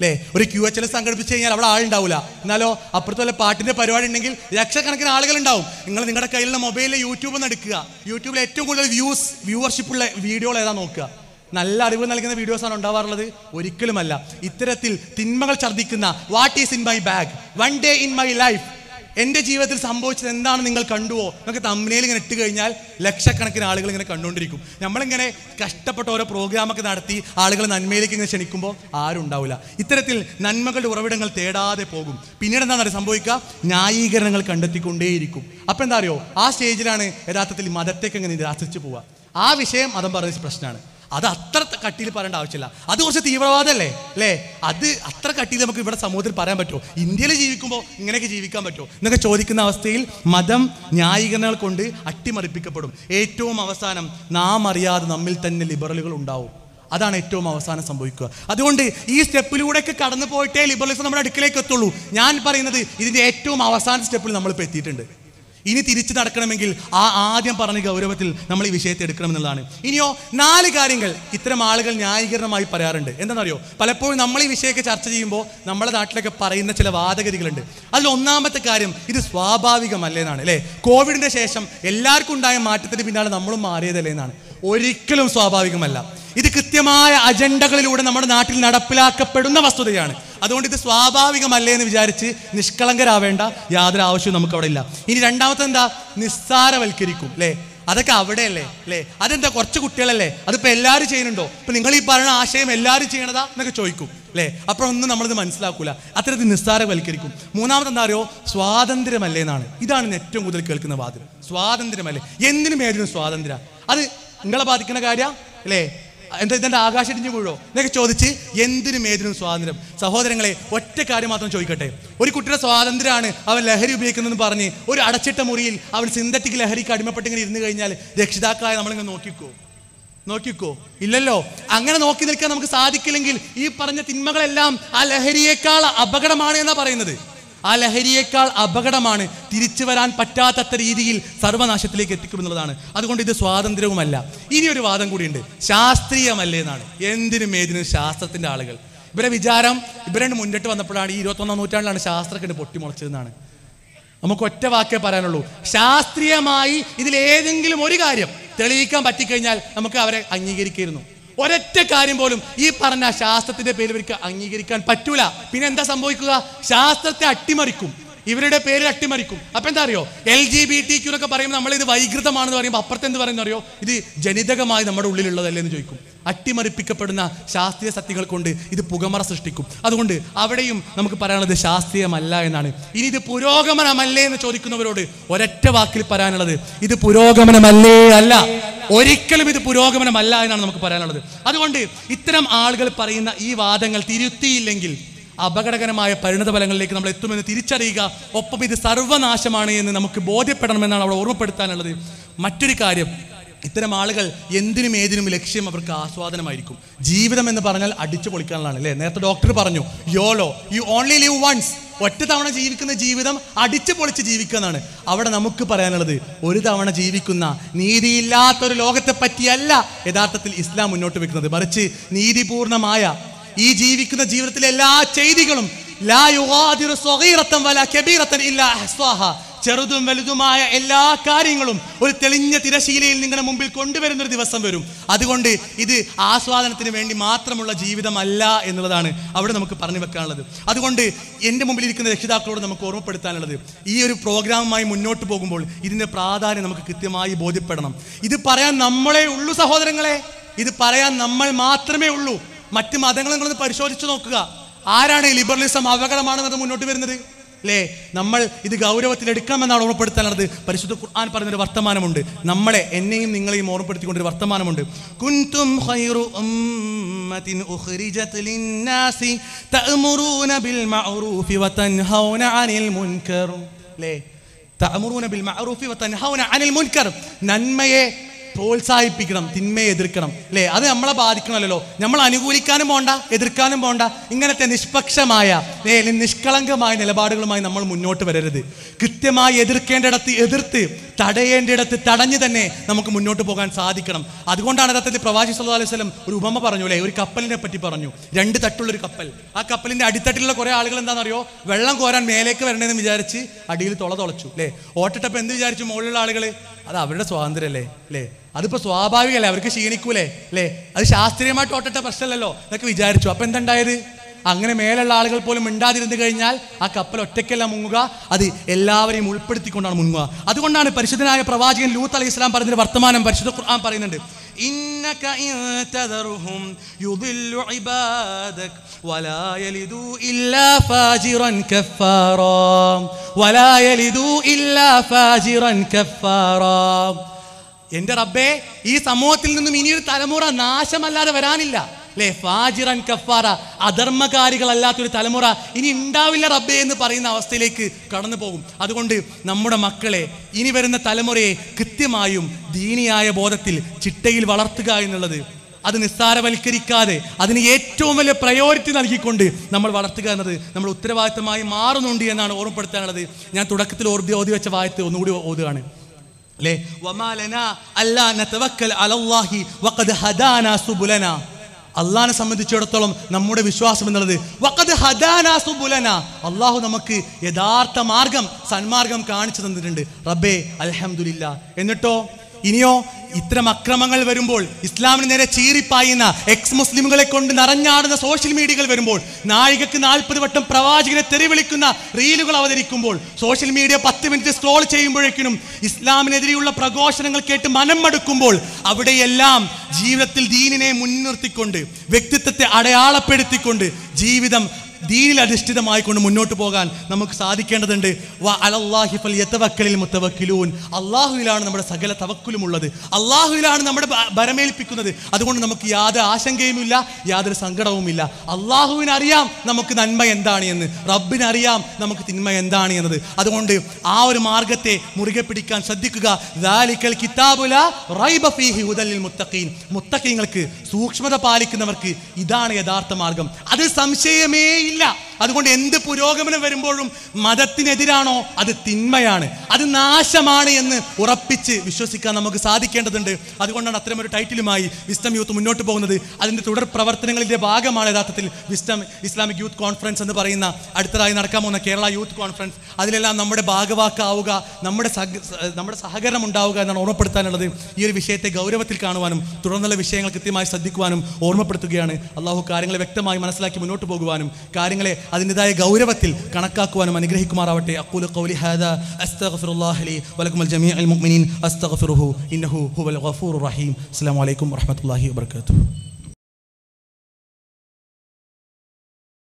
അല്ലേ ഒരു ക്യു എച്ച് എൽ സംഘടിപ്പിച്ച് കഴിഞ്ഞാൽ അവിടെ ആളുണ്ടാവില്ല എന്നാലോ അപ്പുറത്ത് വല്ല പാട്ടിന്റെ പരിപാടി ഉണ്ടെങ്കിൽ ലക്ഷക്കണക്കിന് ആളുകൾ ഉണ്ടാവും നിങ്ങൾ നിങ്ങളുടെ കയ്യിലുള്ള മൊബൈലിൽ യൂട്യൂബ് ഒന്ന് എടുക്കുക യൂട്യൂബിൽ ഏറ്റവും കൂടുതൽ വ്യൂസ് വ്യൂവർഷിപ്പ് ഉള്ള വീഡിയോകൾ ഏതാ നോക്കുക നല്ല അറിവ് നൽകുന്ന വീഡിയോസാണ് ഉണ്ടാവാറുള്ളത് ഒരിക്കലുമല്ല ഇത്തരത്തിൽ തിന്മകൾ ഛർദ്ദിക്കുന്ന what is in my bag one day in my life എൻ്റെ ജീവിതത്തിൽ സംഭവിച്ചത് എന്താണ് നിങ്ങൾ കണ്ടുവോ നമുക്ക് തമ്മിലേൽ ഇങ്ങനെ ഇട്ട് കഴിഞ്ഞാൽ ലക്ഷക്കണക്കിന് ആളുകൾ ഇങ്ങനെ കണ്ടുകൊണ്ടിരിക്കും നമ്മളിങ്ങനെ കഷ്ടപ്പെട്ട ഓരോ പ്രോഗ്രാമൊക്കെ നടത്തി ആളുകൾ നന്മയിലേക്ക് ഇങ്ങനെ ക്ഷണിക്കുമ്പോൾ ആരും ഉണ്ടാവില്ല ഇത്തരത്തിൽ നന്മകളുടെ ഉറവിടങ്ങൾ തേടാതെ പോകും പിന്നീട് എന്താണ് സംഭവിക്കുക ന്യായീകരണങ്ങൾ കണ്ടെത്തിക്കൊണ്ടേയിരിക്കും അപ്പം എന്താ അറിയോ ആ സ്റ്റേജിലാണ് യഥാർത്ഥത്തിൽ മതത്തേക്ക് ഇങ്ങനെ നിരാശിച്ചു പോവുക ആ വിഷയം മതം പറഞ്ഞ പ്രശ്നമാണ് അത് അത്ര കട്ടിയിൽ പറയേണ്ട ആവശ്യമില്ല അത് കുറച്ച് തീവ്രവാദമല്ലേ അല്ലേ അത് അത്ര കട്ടിയിൽ നമുക്ക് ഇവിടെ സമൂഹത്തിൽ പറയാൻ പറ്റുമോ ഇന്ത്യയിൽ ജീവിക്കുമ്പോൾ ഇങ്ങനെയൊക്കെ ജീവിക്കാൻ പറ്റുമോ എന്നൊക്കെ ചോദിക്കുന്ന അവസ്ഥയിൽ മതം ന്യായീകരണങ്ങൾ കൊണ്ട് അട്ടിമറിപ്പിക്കപ്പെടും ഏറ്റവും അവസാനം നാം അറിയാതെ നമ്മിൽ തന്നെ ലിബറലുകൾ ഉണ്ടാവും അതാണ് ഏറ്റവും അവസാനം സംഭവിക്കുക അതുകൊണ്ട് ഈ സ്റ്റെപ്പിലൂടെയൊക്കെ കടന്നു പോയിട്ടേ ലിബറലിസം നമ്മുടെ അടുക്കിലേക്ക് എത്തുള്ളൂ ഞാൻ പറയുന്നത് ഇതിന്റെ ഏറ്റവും അവസാന സ്റ്റെപ്പിൽ നമ്മളിപ്പോൾ എത്തിയിട്ടുണ്ട് ഇനി തിരിച്ചു നടക്കണമെങ്കിൽ ആ ആദ്യം പറഞ്ഞ ഗൗരവത്തിൽ നമ്മൾ ഈ വിഷയത്തെ എടുക്കണമെന്നുള്ളതാണ് ഇനിയോ നാല് കാര്യങ്ങൾ ഇത്തരം ആളുകൾ ന്യായീകരണമായി പറയാറുണ്ട് എന്താണെന്നറിയോ പലപ്പോഴും നമ്മൾ ഈ വിഷയമൊക്കെ ചർച്ച ചെയ്യുമ്പോൾ നമ്മുടെ നാട്ടിലൊക്കെ പറയുന്ന ചില വാദഗതികളുണ്ട് അതിൽ ഒന്നാമത്തെ കാര്യം ഇത് സ്വാഭാവികമല്ലേ എന്നാണ് അല്ലേ കോവിഡിന്റെ ശേഷം എല്ലാവർക്കും ഉണ്ടായ മാറ്റത്തിന് പിന്നാലെ നമ്മളും മാറിയതല്ലേ എന്നാണ് ഒരിക്കലും സ്വാഭാവികമല്ല ഇത് കൃത്യമായ അജണ്ടകളിലൂടെ നമ്മുടെ നാട്ടിൽ നടപ്പിലാക്കപ്പെടുന്ന വസ്തുതയാണ് അതുകൊണ്ട് ഇത് സ്വാഭാവികമല്ലേ എന്ന് വിചാരിച്ച് നിഷ്കളങ്കരാവേണ്ട യാതൊരു ആവശ്യവും നമുക്ക് അവിടെ ഇല്ല ഇനി രണ്ടാമത്തെ എന്താ നിസ്സാരവൽക്കരിക്കും അല്ലേ അതൊക്കെ അവിടെയല്ലേ അല്ലേ അതെന്താ കുറച്ച് കുട്ടികളല്ലേ അതിപ്പോ എല്ലാവരും ചെയ്യുന്നുണ്ടോ ഇപ്പൊ നിങ്ങൾ ഈ പറയുന്ന ആശയം എല്ലാവരും ചെയ്യണതാ എന്നൊക്കെ ചോദിക്കും അല്ലേ അപ്പോഴൊന്നും നമ്മളിത് മനസ്സിലാക്കൂല അത്തരത്തിൽ നിസ്സാരവൽക്കരിക്കും മൂന്നാമത് എന്താ അറിയോ സ്വാതന്ത്ര്യമല്ലേ എന്നാണ് ഇതാണ് ഇന്ന് ഏറ്റവും കൂടുതൽ കേൾക്കുന്ന വാദം സ്വാതന്ത്ര്യമല്ലേ എന്തിനും ഏതിനും സ്വാതന്ത്ര്യം അത് നിങ്ങളെ ബാധിക്കുന്ന കാര്യ അല്ലേ എന്താ ഇതിന്റെ ആകാശം ഇടിഞ്ഞു വീഴോ എന്നൊക്കെ ചോദിച്ച് എന്തിനും ഏതിനും സ്വാതന്ത്ര്യം സഹോദരങ്ങളെ ഒറ്റ കാര്യം മാത്രം ചോദിക്കട്ടെ ഒരു കുട്ടിയുടെ സ്വാതന്ത്ര്യമാണ് അവൻ ലഹരി ഉപയോഗിക്കുന്നതെന്ന് പറഞ്ഞ് ഒരു അടച്ചിട്ട മുറിയിൽ അവൻ സിന്തറ്റിക് ലഹരിക്ക് അടിമപ്പെട്ടിങ്ങനെ ഇരുന്ന് കഴിഞ്ഞാൽ രക്ഷിതാക്കളായ നമ്മളിങ്ങനെ നോക്കിക്കോ നോക്കിക്കോ ഇല്ലല്ലോ അങ്ങനെ നോക്കി നിൽക്കാൻ നമുക്ക് സാധിക്കില്ലെങ്കിൽ ഈ പറഞ്ഞ തിന്മകളെല്ലാം ആ ലഹരിയേക്കാൾ അപകടമാണ് എന്നാ പറയുന്നത് ആ ലഹരിയേക്കാൾ അപകടമാണ് തിരിച്ചു വരാൻ പറ്റാത്തത്ര രീതിയിൽ സർവനാശത്തിലേക്ക് എത്തിക്കുമെന്നുള്ളതാണ് അതുകൊണ്ട് ഇത് സ്വാതന്ത്ര്യവുമല്ല ഇനി ഒരു വാദം കൂടിയുണ്ട് ശാസ്ത്രീയമല്ലേ എന്നാണ് എന്തിനും ഏതിനും ശാസ്ത്രത്തിന്റെ ആളുകൾ ഇവരെ വിചാരം ഇവരുടെ മുന്നിട്ട് വന്നപ്പോഴാണ് ഈ ഇരുപത്തൊന്നാം നൂറ്റാണ്ടിലാണ് ശാസ്ത്രത്തിന്റെ പൊട്ടിമുളച്ചതെന്നാണ് നമുക്ക് ഒറ്റ വാക്കേ പറയാനുള്ളൂ ശാസ്ത്രീയമായി ഇതിൽ ഏതെങ്കിലും ഒരു കാര്യം തെളിയിക്കാൻ പറ്റിക്കഴിഞ്ഞാൽ നമുക്ക് അവരെ അംഗീകരിക്കായിരുന്നു ഒരൊറ്റ കാര്യം പോലും ഈ പറഞ്ഞ ശാസ്ത്രത്തിന്റെ പേരിൽ ഇവർക്ക് അംഗീകരിക്കാൻ പറ്റൂല പിന്നെ എന്താ സംഭവിക്കുക ശാസ്ത്രത്തെ അട്ടിമറിക്കും ഇവരുടെ പേരിൽ അട്ടിമറിക്കും അപ്പൊ എന്താ അറിയോ L G B T Q എന്നൊക്കെ പറയുമ്പോൾ നമ്മൾ ഇത് വൈകൃതമാണെന്ന് പറയുമ്പോൾ അപ്പുറത്ത് എന്ത് പറയുന്ന അറിയോ ഇത് ജനിതകമായി നമ്മുടെ ഉള്ളിലുള്ളതല്ലേ എന്ന് ചോദിക്കും അട്ടിമറിപ്പിക്കപ്പെടുന്ന ശാസ്ത്രീയ സത്യങ്ങൾ കൊണ്ട് ഇത് പുകമറ സൃഷ്ടിക്കും അതുകൊണ്ട് അവിടെയും നമുക്ക് പറയാനുള്ളത് ശാസ്ത്രീയമല്ല എന്നാണ് ഇനി ഇത് പുരോഗമനമല്ലേ എന്ന് ചോദിക്കുന്നവരോട് ഒരൊറ്റ വാക്കിൽ പറയാനുള്ളത് ഇത് പുരോഗമനമല്ലേ അല്ല ഒരിക്കലും ഇത് പുരോഗമനമല്ല എന്നാണ് നമുക്ക് പറയാനുള്ളത് അതുകൊണ്ട് ഇത്തരം ആളുകൾ പറയുന്ന ഈ വാദങ്ങൾ തിരുത്തിയില്ലെങ്കിൽ അപകടകരമായ പരിണത ഫലങ്ങളിലേക്ക് നമ്മൾ എത്തുമെന്ന് തിരിച്ചറിയുക ഒപ്പം ഇത് സർവനാശമാണ് എന്ന് നമുക്ക് ബോധ്യപ്പെടണമെന്നാണ് അവിടെ ഓർമ്മപ്പെടുത്താനുള്ളത് മറ്റൊരു കാര്യം ഇത്തരം ആളുകൾ എന്തിനും ഏതിനും ലക്ഷ്യം അവർക്ക് ആസ്വാദനമായിരിക്കും ജീവിതം എന്ന് പറഞ്ഞാൽ അടിച്ചു പൊളിക്കാനുള്ളതാണ് അല്ലേ നേരത്തെ ഡോക്ടർ പറഞ്ഞു YOLO you only live once ഒറ്റ തവണ ജീവിക്കുന്ന ജീവിതം അടിച്ചു പൊളിച്ച് ജീവിക്കുക എന്നാണ് അവിടെ നമുക്ക് പറയാനുള്ളത് ഒരു തവണ ജീവിക്കുന്ന നീതിയില്ലാത്തൊരു ലോകത്തെ പറ്റിയല്ല യഥാർത്ഥത്തിൽ ഇസ്ലാം മുന്നോട്ട് വെക്കുന്നത് മറിച്ച് നീതിപൂർണമായ ഈ ജീവിക്കുന്ന ജീവിതത്തിലെ എല്ലാ ചെയ്തികളും ലാ യുഗാദിറു സ്വഗീറത്തൻ വലാ കബീറത്തൻ ഇല്ലാ അഹ്സാഹ. ചെറുതും വലുതുമായ എല്ലാ കാര്യങ്ങളും ഒരു തെളിഞ്ഞ തിരശീലയിൽ നിങ്ങളുടെ മുമ്പിൽ കൊണ്ടുവരുന്ന ഒരു ദിവസം വരും അതുകൊണ്ട് ഇത് ആസ്വാദനത്തിന് വേണ്ടി മാത്രമുള്ള ജീവിതമല്ല എന്നുള്ളതാണ് അവിടെ നമുക്ക് പറഞ്ഞു വെക്കാനുള്ളത് അതുകൊണ്ട് എൻ്റെ മുമ്പിൽ ഇരിക്കുന്ന രക്ഷിതാക്കളോട് നമുക്ക് ഓർമ്മപ്പെടുത്താനുള്ളത് ഈ ഒരു പ്രോഗ്രാമുമായി മുന്നോട്ട് പോകുമ്പോൾ ഇതിൻ്റെ പ്രാധാന്യം നമുക്ക് കൃത്യമായി ബോധ്യപ്പെടണം ഇത് പറയാൻ നമ്മളെ ഉള്ളൂ സഹോദരങ്ങളെ ഇത് പറയാൻ നമ്മൾ മാത്രമേ ഉള്ളൂ മറ്റ് മതങ്ങളും നിങ്ങളൊന്ന് പരിശോധിച്ച് നോക്കുക ആരാണ് ഈ ലിബറലിസം അപകടമാണെന്നത് മുന്നോട്ട് വരുന്നത് അല്ലേ നമ്മൾ ഇത് ഗൗരവത്തിൽ എടുക്കണമെന്നാണ് ഓർമ്മപ്പെടുത്താനുള്ളത് പരിശുദ്ധ ഖുർആൻ പറയുന്നൊരു വർത്തമാനമുണ്ട് നമ്മളെ എന്നെയും നിങ്ങളെയും ഓർമ്മപ്പെടുത്തിക്കൊണ്ടൊരു വർത്തമാനമുണ്ട് കുൻതും ഖൈറു ഉമ്മത്തിൻ ഉഖ്രിജത് ലിന്നാസി തഅമുറൂന ബിൽ മഅറൂഫി വതൻഹൗന അനിൽ മുൻകർ അല്ലേ തഅമുറൂന ബിൽ മഅറൂഫി വതൻഹൗന അനിൽ മുൻകർ നന്മയെ പ്രോത്സാഹിപ്പിക്കണം തിന്മയെ എതിർക്കണം അല്ലേ അത് നമ്മളെ ബാധിക്കണമല്ലോ നമ്മൾ അനുകൂലിക്കാനും പോണ്ട എതിർക്കാനും പോണ്ട ഇങ്ങനത്തെ നിഷ്പക്ഷമായ ഏ, നിഷ്കളങ്കമായ നിലപാടുകളുമായി നമ്മൾ മുന്നോട്ട് വരരുത് കൃത്യമായി എതിർക്കേണ്ടിടത്ത് എതിർത്ത് തടയേണ്ടിടത്ത് തടഞ്ഞു തന്നെ നമുക്ക് മുന്നോട്ട് പോകാൻ സാധിക്കണം അതുകൊണ്ടാണ് യഥാർത്ഥത്തിൽ പ്രവാസി സല്ലല്ലാഹു അലൈഹി വസല്ലം ഒരു ഉപമ പറഞ്ഞു അല്ലേ ഒരു കപ്പലിനെ പറ്റി പറഞ്ഞു രണ്ട് തട്ടുള്ള ഒരു കപ്പൽ ആ കപ്പലിന്റെ അടിത്തട്ടിലുള്ള കുറെ ആളുകൾ എന്താണെന്നറിയോ വെള്ളം കോരാൻ മേലേക്ക് വരണമെന്ന് വിചാരിച്ച് അടിയിൽ തുള തുളച്ചു അല്ലേ ഓട്ടിട്ടപ്പോൾ എന്ത് വിചാരിച്ചു മുകളിലുള്ള ആളുകൾ അത് അവരുടെ സ്വാതന്ത്ര്യമല്ലേ അല്ലേ അതിപ്പോ സ്വാഭാവികമല്ലേ അവർക്ക് ക്ഷീണിക്കൂലേ അല്ലേ അത് ശാസ്ത്രീയമായിട്ട് ഓട്ടിട്ട പ്രശ്നമല്ലല്ലോ എന്നൊക്കെ വിചാരിച്ചു അപ്പൊ എന്തുണ്ടായത് അങ്ങനെ മേലുള്ള ആളുകൾ പോലും മിണ്ടാതിരുന്നു കഴിഞ്ഞാൽ ആ കപ്പൽ ഒറ്റയ്ക്കല്ല മുങ്ങുക അത് എല്ലാവരെയും ഉൾപ്പെടുത്തിക്കൊണ്ടാണ് മുങ്ങുക അതുകൊണ്ടാണ് പരിശുദ്ധനായ പ്രവാചകൻ ലൂത്ത് അലൈഹി ഇസ്ലാം പറഞ്ഞൊരു വർത്തമാനം പരിശുദ്ധ ഖുർആൻ പറയുന്നുണ്ട് إنك إن تذرهم يضل عبادك ولا يلدوا إلا فاجرا كفارا ولا يلدوا إلا فاجرا كفارا എന്റെ റബ്ബേ ഈ സമൂഹത്തിൽ നിന്നും ഇനിയൊരു തലമുറ നാശമല്ലാതെ വരാനില്ല അല്ലേ ഫാജിറൻ കഫാറ അധർമ്മകാരികളല്ലാത്തൊരു തലമുറ ഇനി ഉണ്ടാവില്ല റബ്ബേ എന്ന് പറയുന്ന അവസ്ഥയിലേക്ക് കടന്നു പോകും അതുകൊണ്ട് നമ്മുടെ മക്കളെ ഇനി വരുന്ന തലമുറയെ കൃത്യമായും ദീനിയായ ബോധത്തിൽ ചിട്ടയിൽ വളർത്തുക എന്നുള്ളത് അത് നിസ്സാരവൽക്കരിക്കാതെ അതിന് ഏറ്റവും വലിയ പ്രയോറിറ്റി നൽകിക്കൊണ്ട് നമ്മൾ വളർത്തുക എന്നത് നമ്മൾ ഉത്തരവാദിത്തമായി മാറുന്നുണ്ട് എന്നാണ് ഓർമ്മപ്പെടുത്താനുള്ളത് ഞാൻ തുടക്കത്തിൽ ഓർമ്മ ഓതി വെച്ച വായത്ത് ഒന്നുകൂടി ഓതുകയാണ് അല്ലേ വമാലന അല്ലാ നതവക്കൽ അലല്ലാഹി വഖദ് ഹദാന സുബുലന അള്ളാഹിനെ സംബന്ധിച്ചിടത്തോളം നമ്മുടെ വിശ്വാസം എന്നുള്ളത് വഖദ് ഹദാന സുബുലന അള്ളാഹു നമുക്ക് യഥാർത്ഥ മാർഗം സന്മാർഗം കാണിച്ചു തന്നിട്ടുണ്ട് റബ്ബേ അൽഹംദുലില്ല എന്നിട്ടോ ഇനിയോ ഇത്തരം അക്രമങ്ങൾ വരുമ്പോൾ ഇസ്ലാമിന് നേരെ ചീറിപ്പായുന്ന എക്സ് മുസ്ലിമുകളെ കൊണ്ട് നിറഞ്ഞാടുന്ന സോഷ്യൽ മീഡിയകൾ വരുമ്പോൾ നാഴികക്ക് നാൽപ്പത് വട്ടം പ്രവാചകനെ തെറിവിളിക്കുന്ന റീലുകൾ അവതരിക്കുമ്പോൾ സോഷ്യൽ മീഡിയ പത്ത് മിനിറ്റ് സ്ക്രോൾ ചെയ്യുമ്പോഴേക്കിനും ഇസ്ലാമിനെതിരെയുള്ള പ്രഘോഷണങ്ങൾ കേട്ട് മനം മടുക്കുമ്പോൾ അവിടെയെല്ലാം ജീവിതത്തിൽ ദീനിനെ മുൻനിർത്തിക്കൊണ്ട് വ്യക്തിത്വത്തെ അടയാളപ്പെടുത്തിക്കൊണ്ട് ജീവിതം ദീനിൽ അധിഷ്ഠിതമായി കൊണ്ട് മുന്നോട്ട് പോകാൻ നമുക്ക് സാധിക്കേണ്ടതുണ്ട് വ അലല്ലാഹി ഫൽയതവക്കലിൽ മുത്തവക്കിലൂൻ അള്ളാഹുവിലാണ് നമ്മുടെ സകല തവക്കുലുമുള്ളത് അള്ളാഹുവിലാണ് നമ്മുടെ ഭ- ഭരമേൽപ്പിക്കുന്നത് അതുകൊണ്ട് നമുക്ക് യാതൊരു ആശങ്കയുമില്ല യാതൊരു സങ്കടവുമില്ല അള്ളാഹുവിന് അറിയാം നമുക്ക് നന്മ എന്താണ് എന്ന് റബ്ബിന് അറിയാം നമുക്ക് തിന്മ എന്താണ് എന്നത് അതുകൊണ്ട് ആ ഒരു മാർഗത്തെ മുറുകെ പിടിക്കാൻ ശ്രദ്ധിക്കുക ദാലിക്കൽ കിതാബുല റൈബ ഫീഹി ഹുദലിൽ മുത്തഖീൻ മുത്തഖീങ്ങൾക്ക് സൂക്ഷ്മത പാലിക്കുന്നവർക്ക് ഇതാണ് യഥാർത്ഥ മാർഗം അത് സംശയമേ ഇല്ല അതുകൊണ്ട് എന്ത് പുരോഗമനം വരുമ്പോഴും മതത്തിനെതിരാണോ അത് തിന്മയാണ് അത് നാശമാണ് എന്ന് ഉറപ്പിച്ച് വിശ്വസിക്കാൻ നമുക്ക് സാധിക്കേണ്ടതുണ്ട് അതുകൊണ്ടാണ് അത്തരമൊരു ടൈറ്റിലുമായി വിസ്റ്റം യൂത്ത് മുന്നോട്ട് പോകുന്നത് അതിൻ്റെ തുടർ പ്രവർത്തനങ്ങളിൻ്റെ ഭാഗമാണ് യഥാർത്ഥത്തിൽ വിസ്റ്റം ഇസ്ലാമിക് യൂത്ത് കോൺഫറൻസ് എന്ന് പറയുന്ന അടുത്തതായി നടക്കാൻ പോകുന്ന കേരള യൂത്ത് കോൺഫറൻസ് അതിലെല്ലാം നമ്മുടെ ഭാഗവാക്കാവുക നമ്മുടെ സഹ- നമ്മുടെ സഹകരണം ഉണ്ടാവുക എന്നാണ് ഓർമ്മപ്പെടുത്താനുള്ളത് ഈ ഒരു വിഷയത്തെ ഗൗരവത്തിൽ കാണുവാനും തുടർന്നുള്ള വിഷയങ്ങൾ കൃത്യമായി ശ്രദ്ധിക്കുവാനും ഓർമ്മപ്പെടുത്തുകയാണ് അള്ളാഹു കാര്യങ്ങളെ വ്യക്തമായി മനസ്സിലാക്കി മുന്നോട്ട് പോകുവാനും കാര്യങ്ങളെ അതിൻ്റെതായ ഗൗരവത്തിൽ കണക്കാക്കുവാനും അനുഗ്രഹിക്കുമാറാവട്ടെ അഖൂലു ഖൗലി ഹാദാ അസ്തഗ്ഫിറുല്ലാഹി ലി വലക്കും ജമീഅൽ മുഅ്മിനീൻ അസ്തഗ്ഫിറുഹു ഇന്നഹു ഹുവൽ ഗഫൂറുർ റഹീം അസ്സലാമു അലൈക്കും വറഹ്മത്തുള്ളാഹി വബറകാതുഹു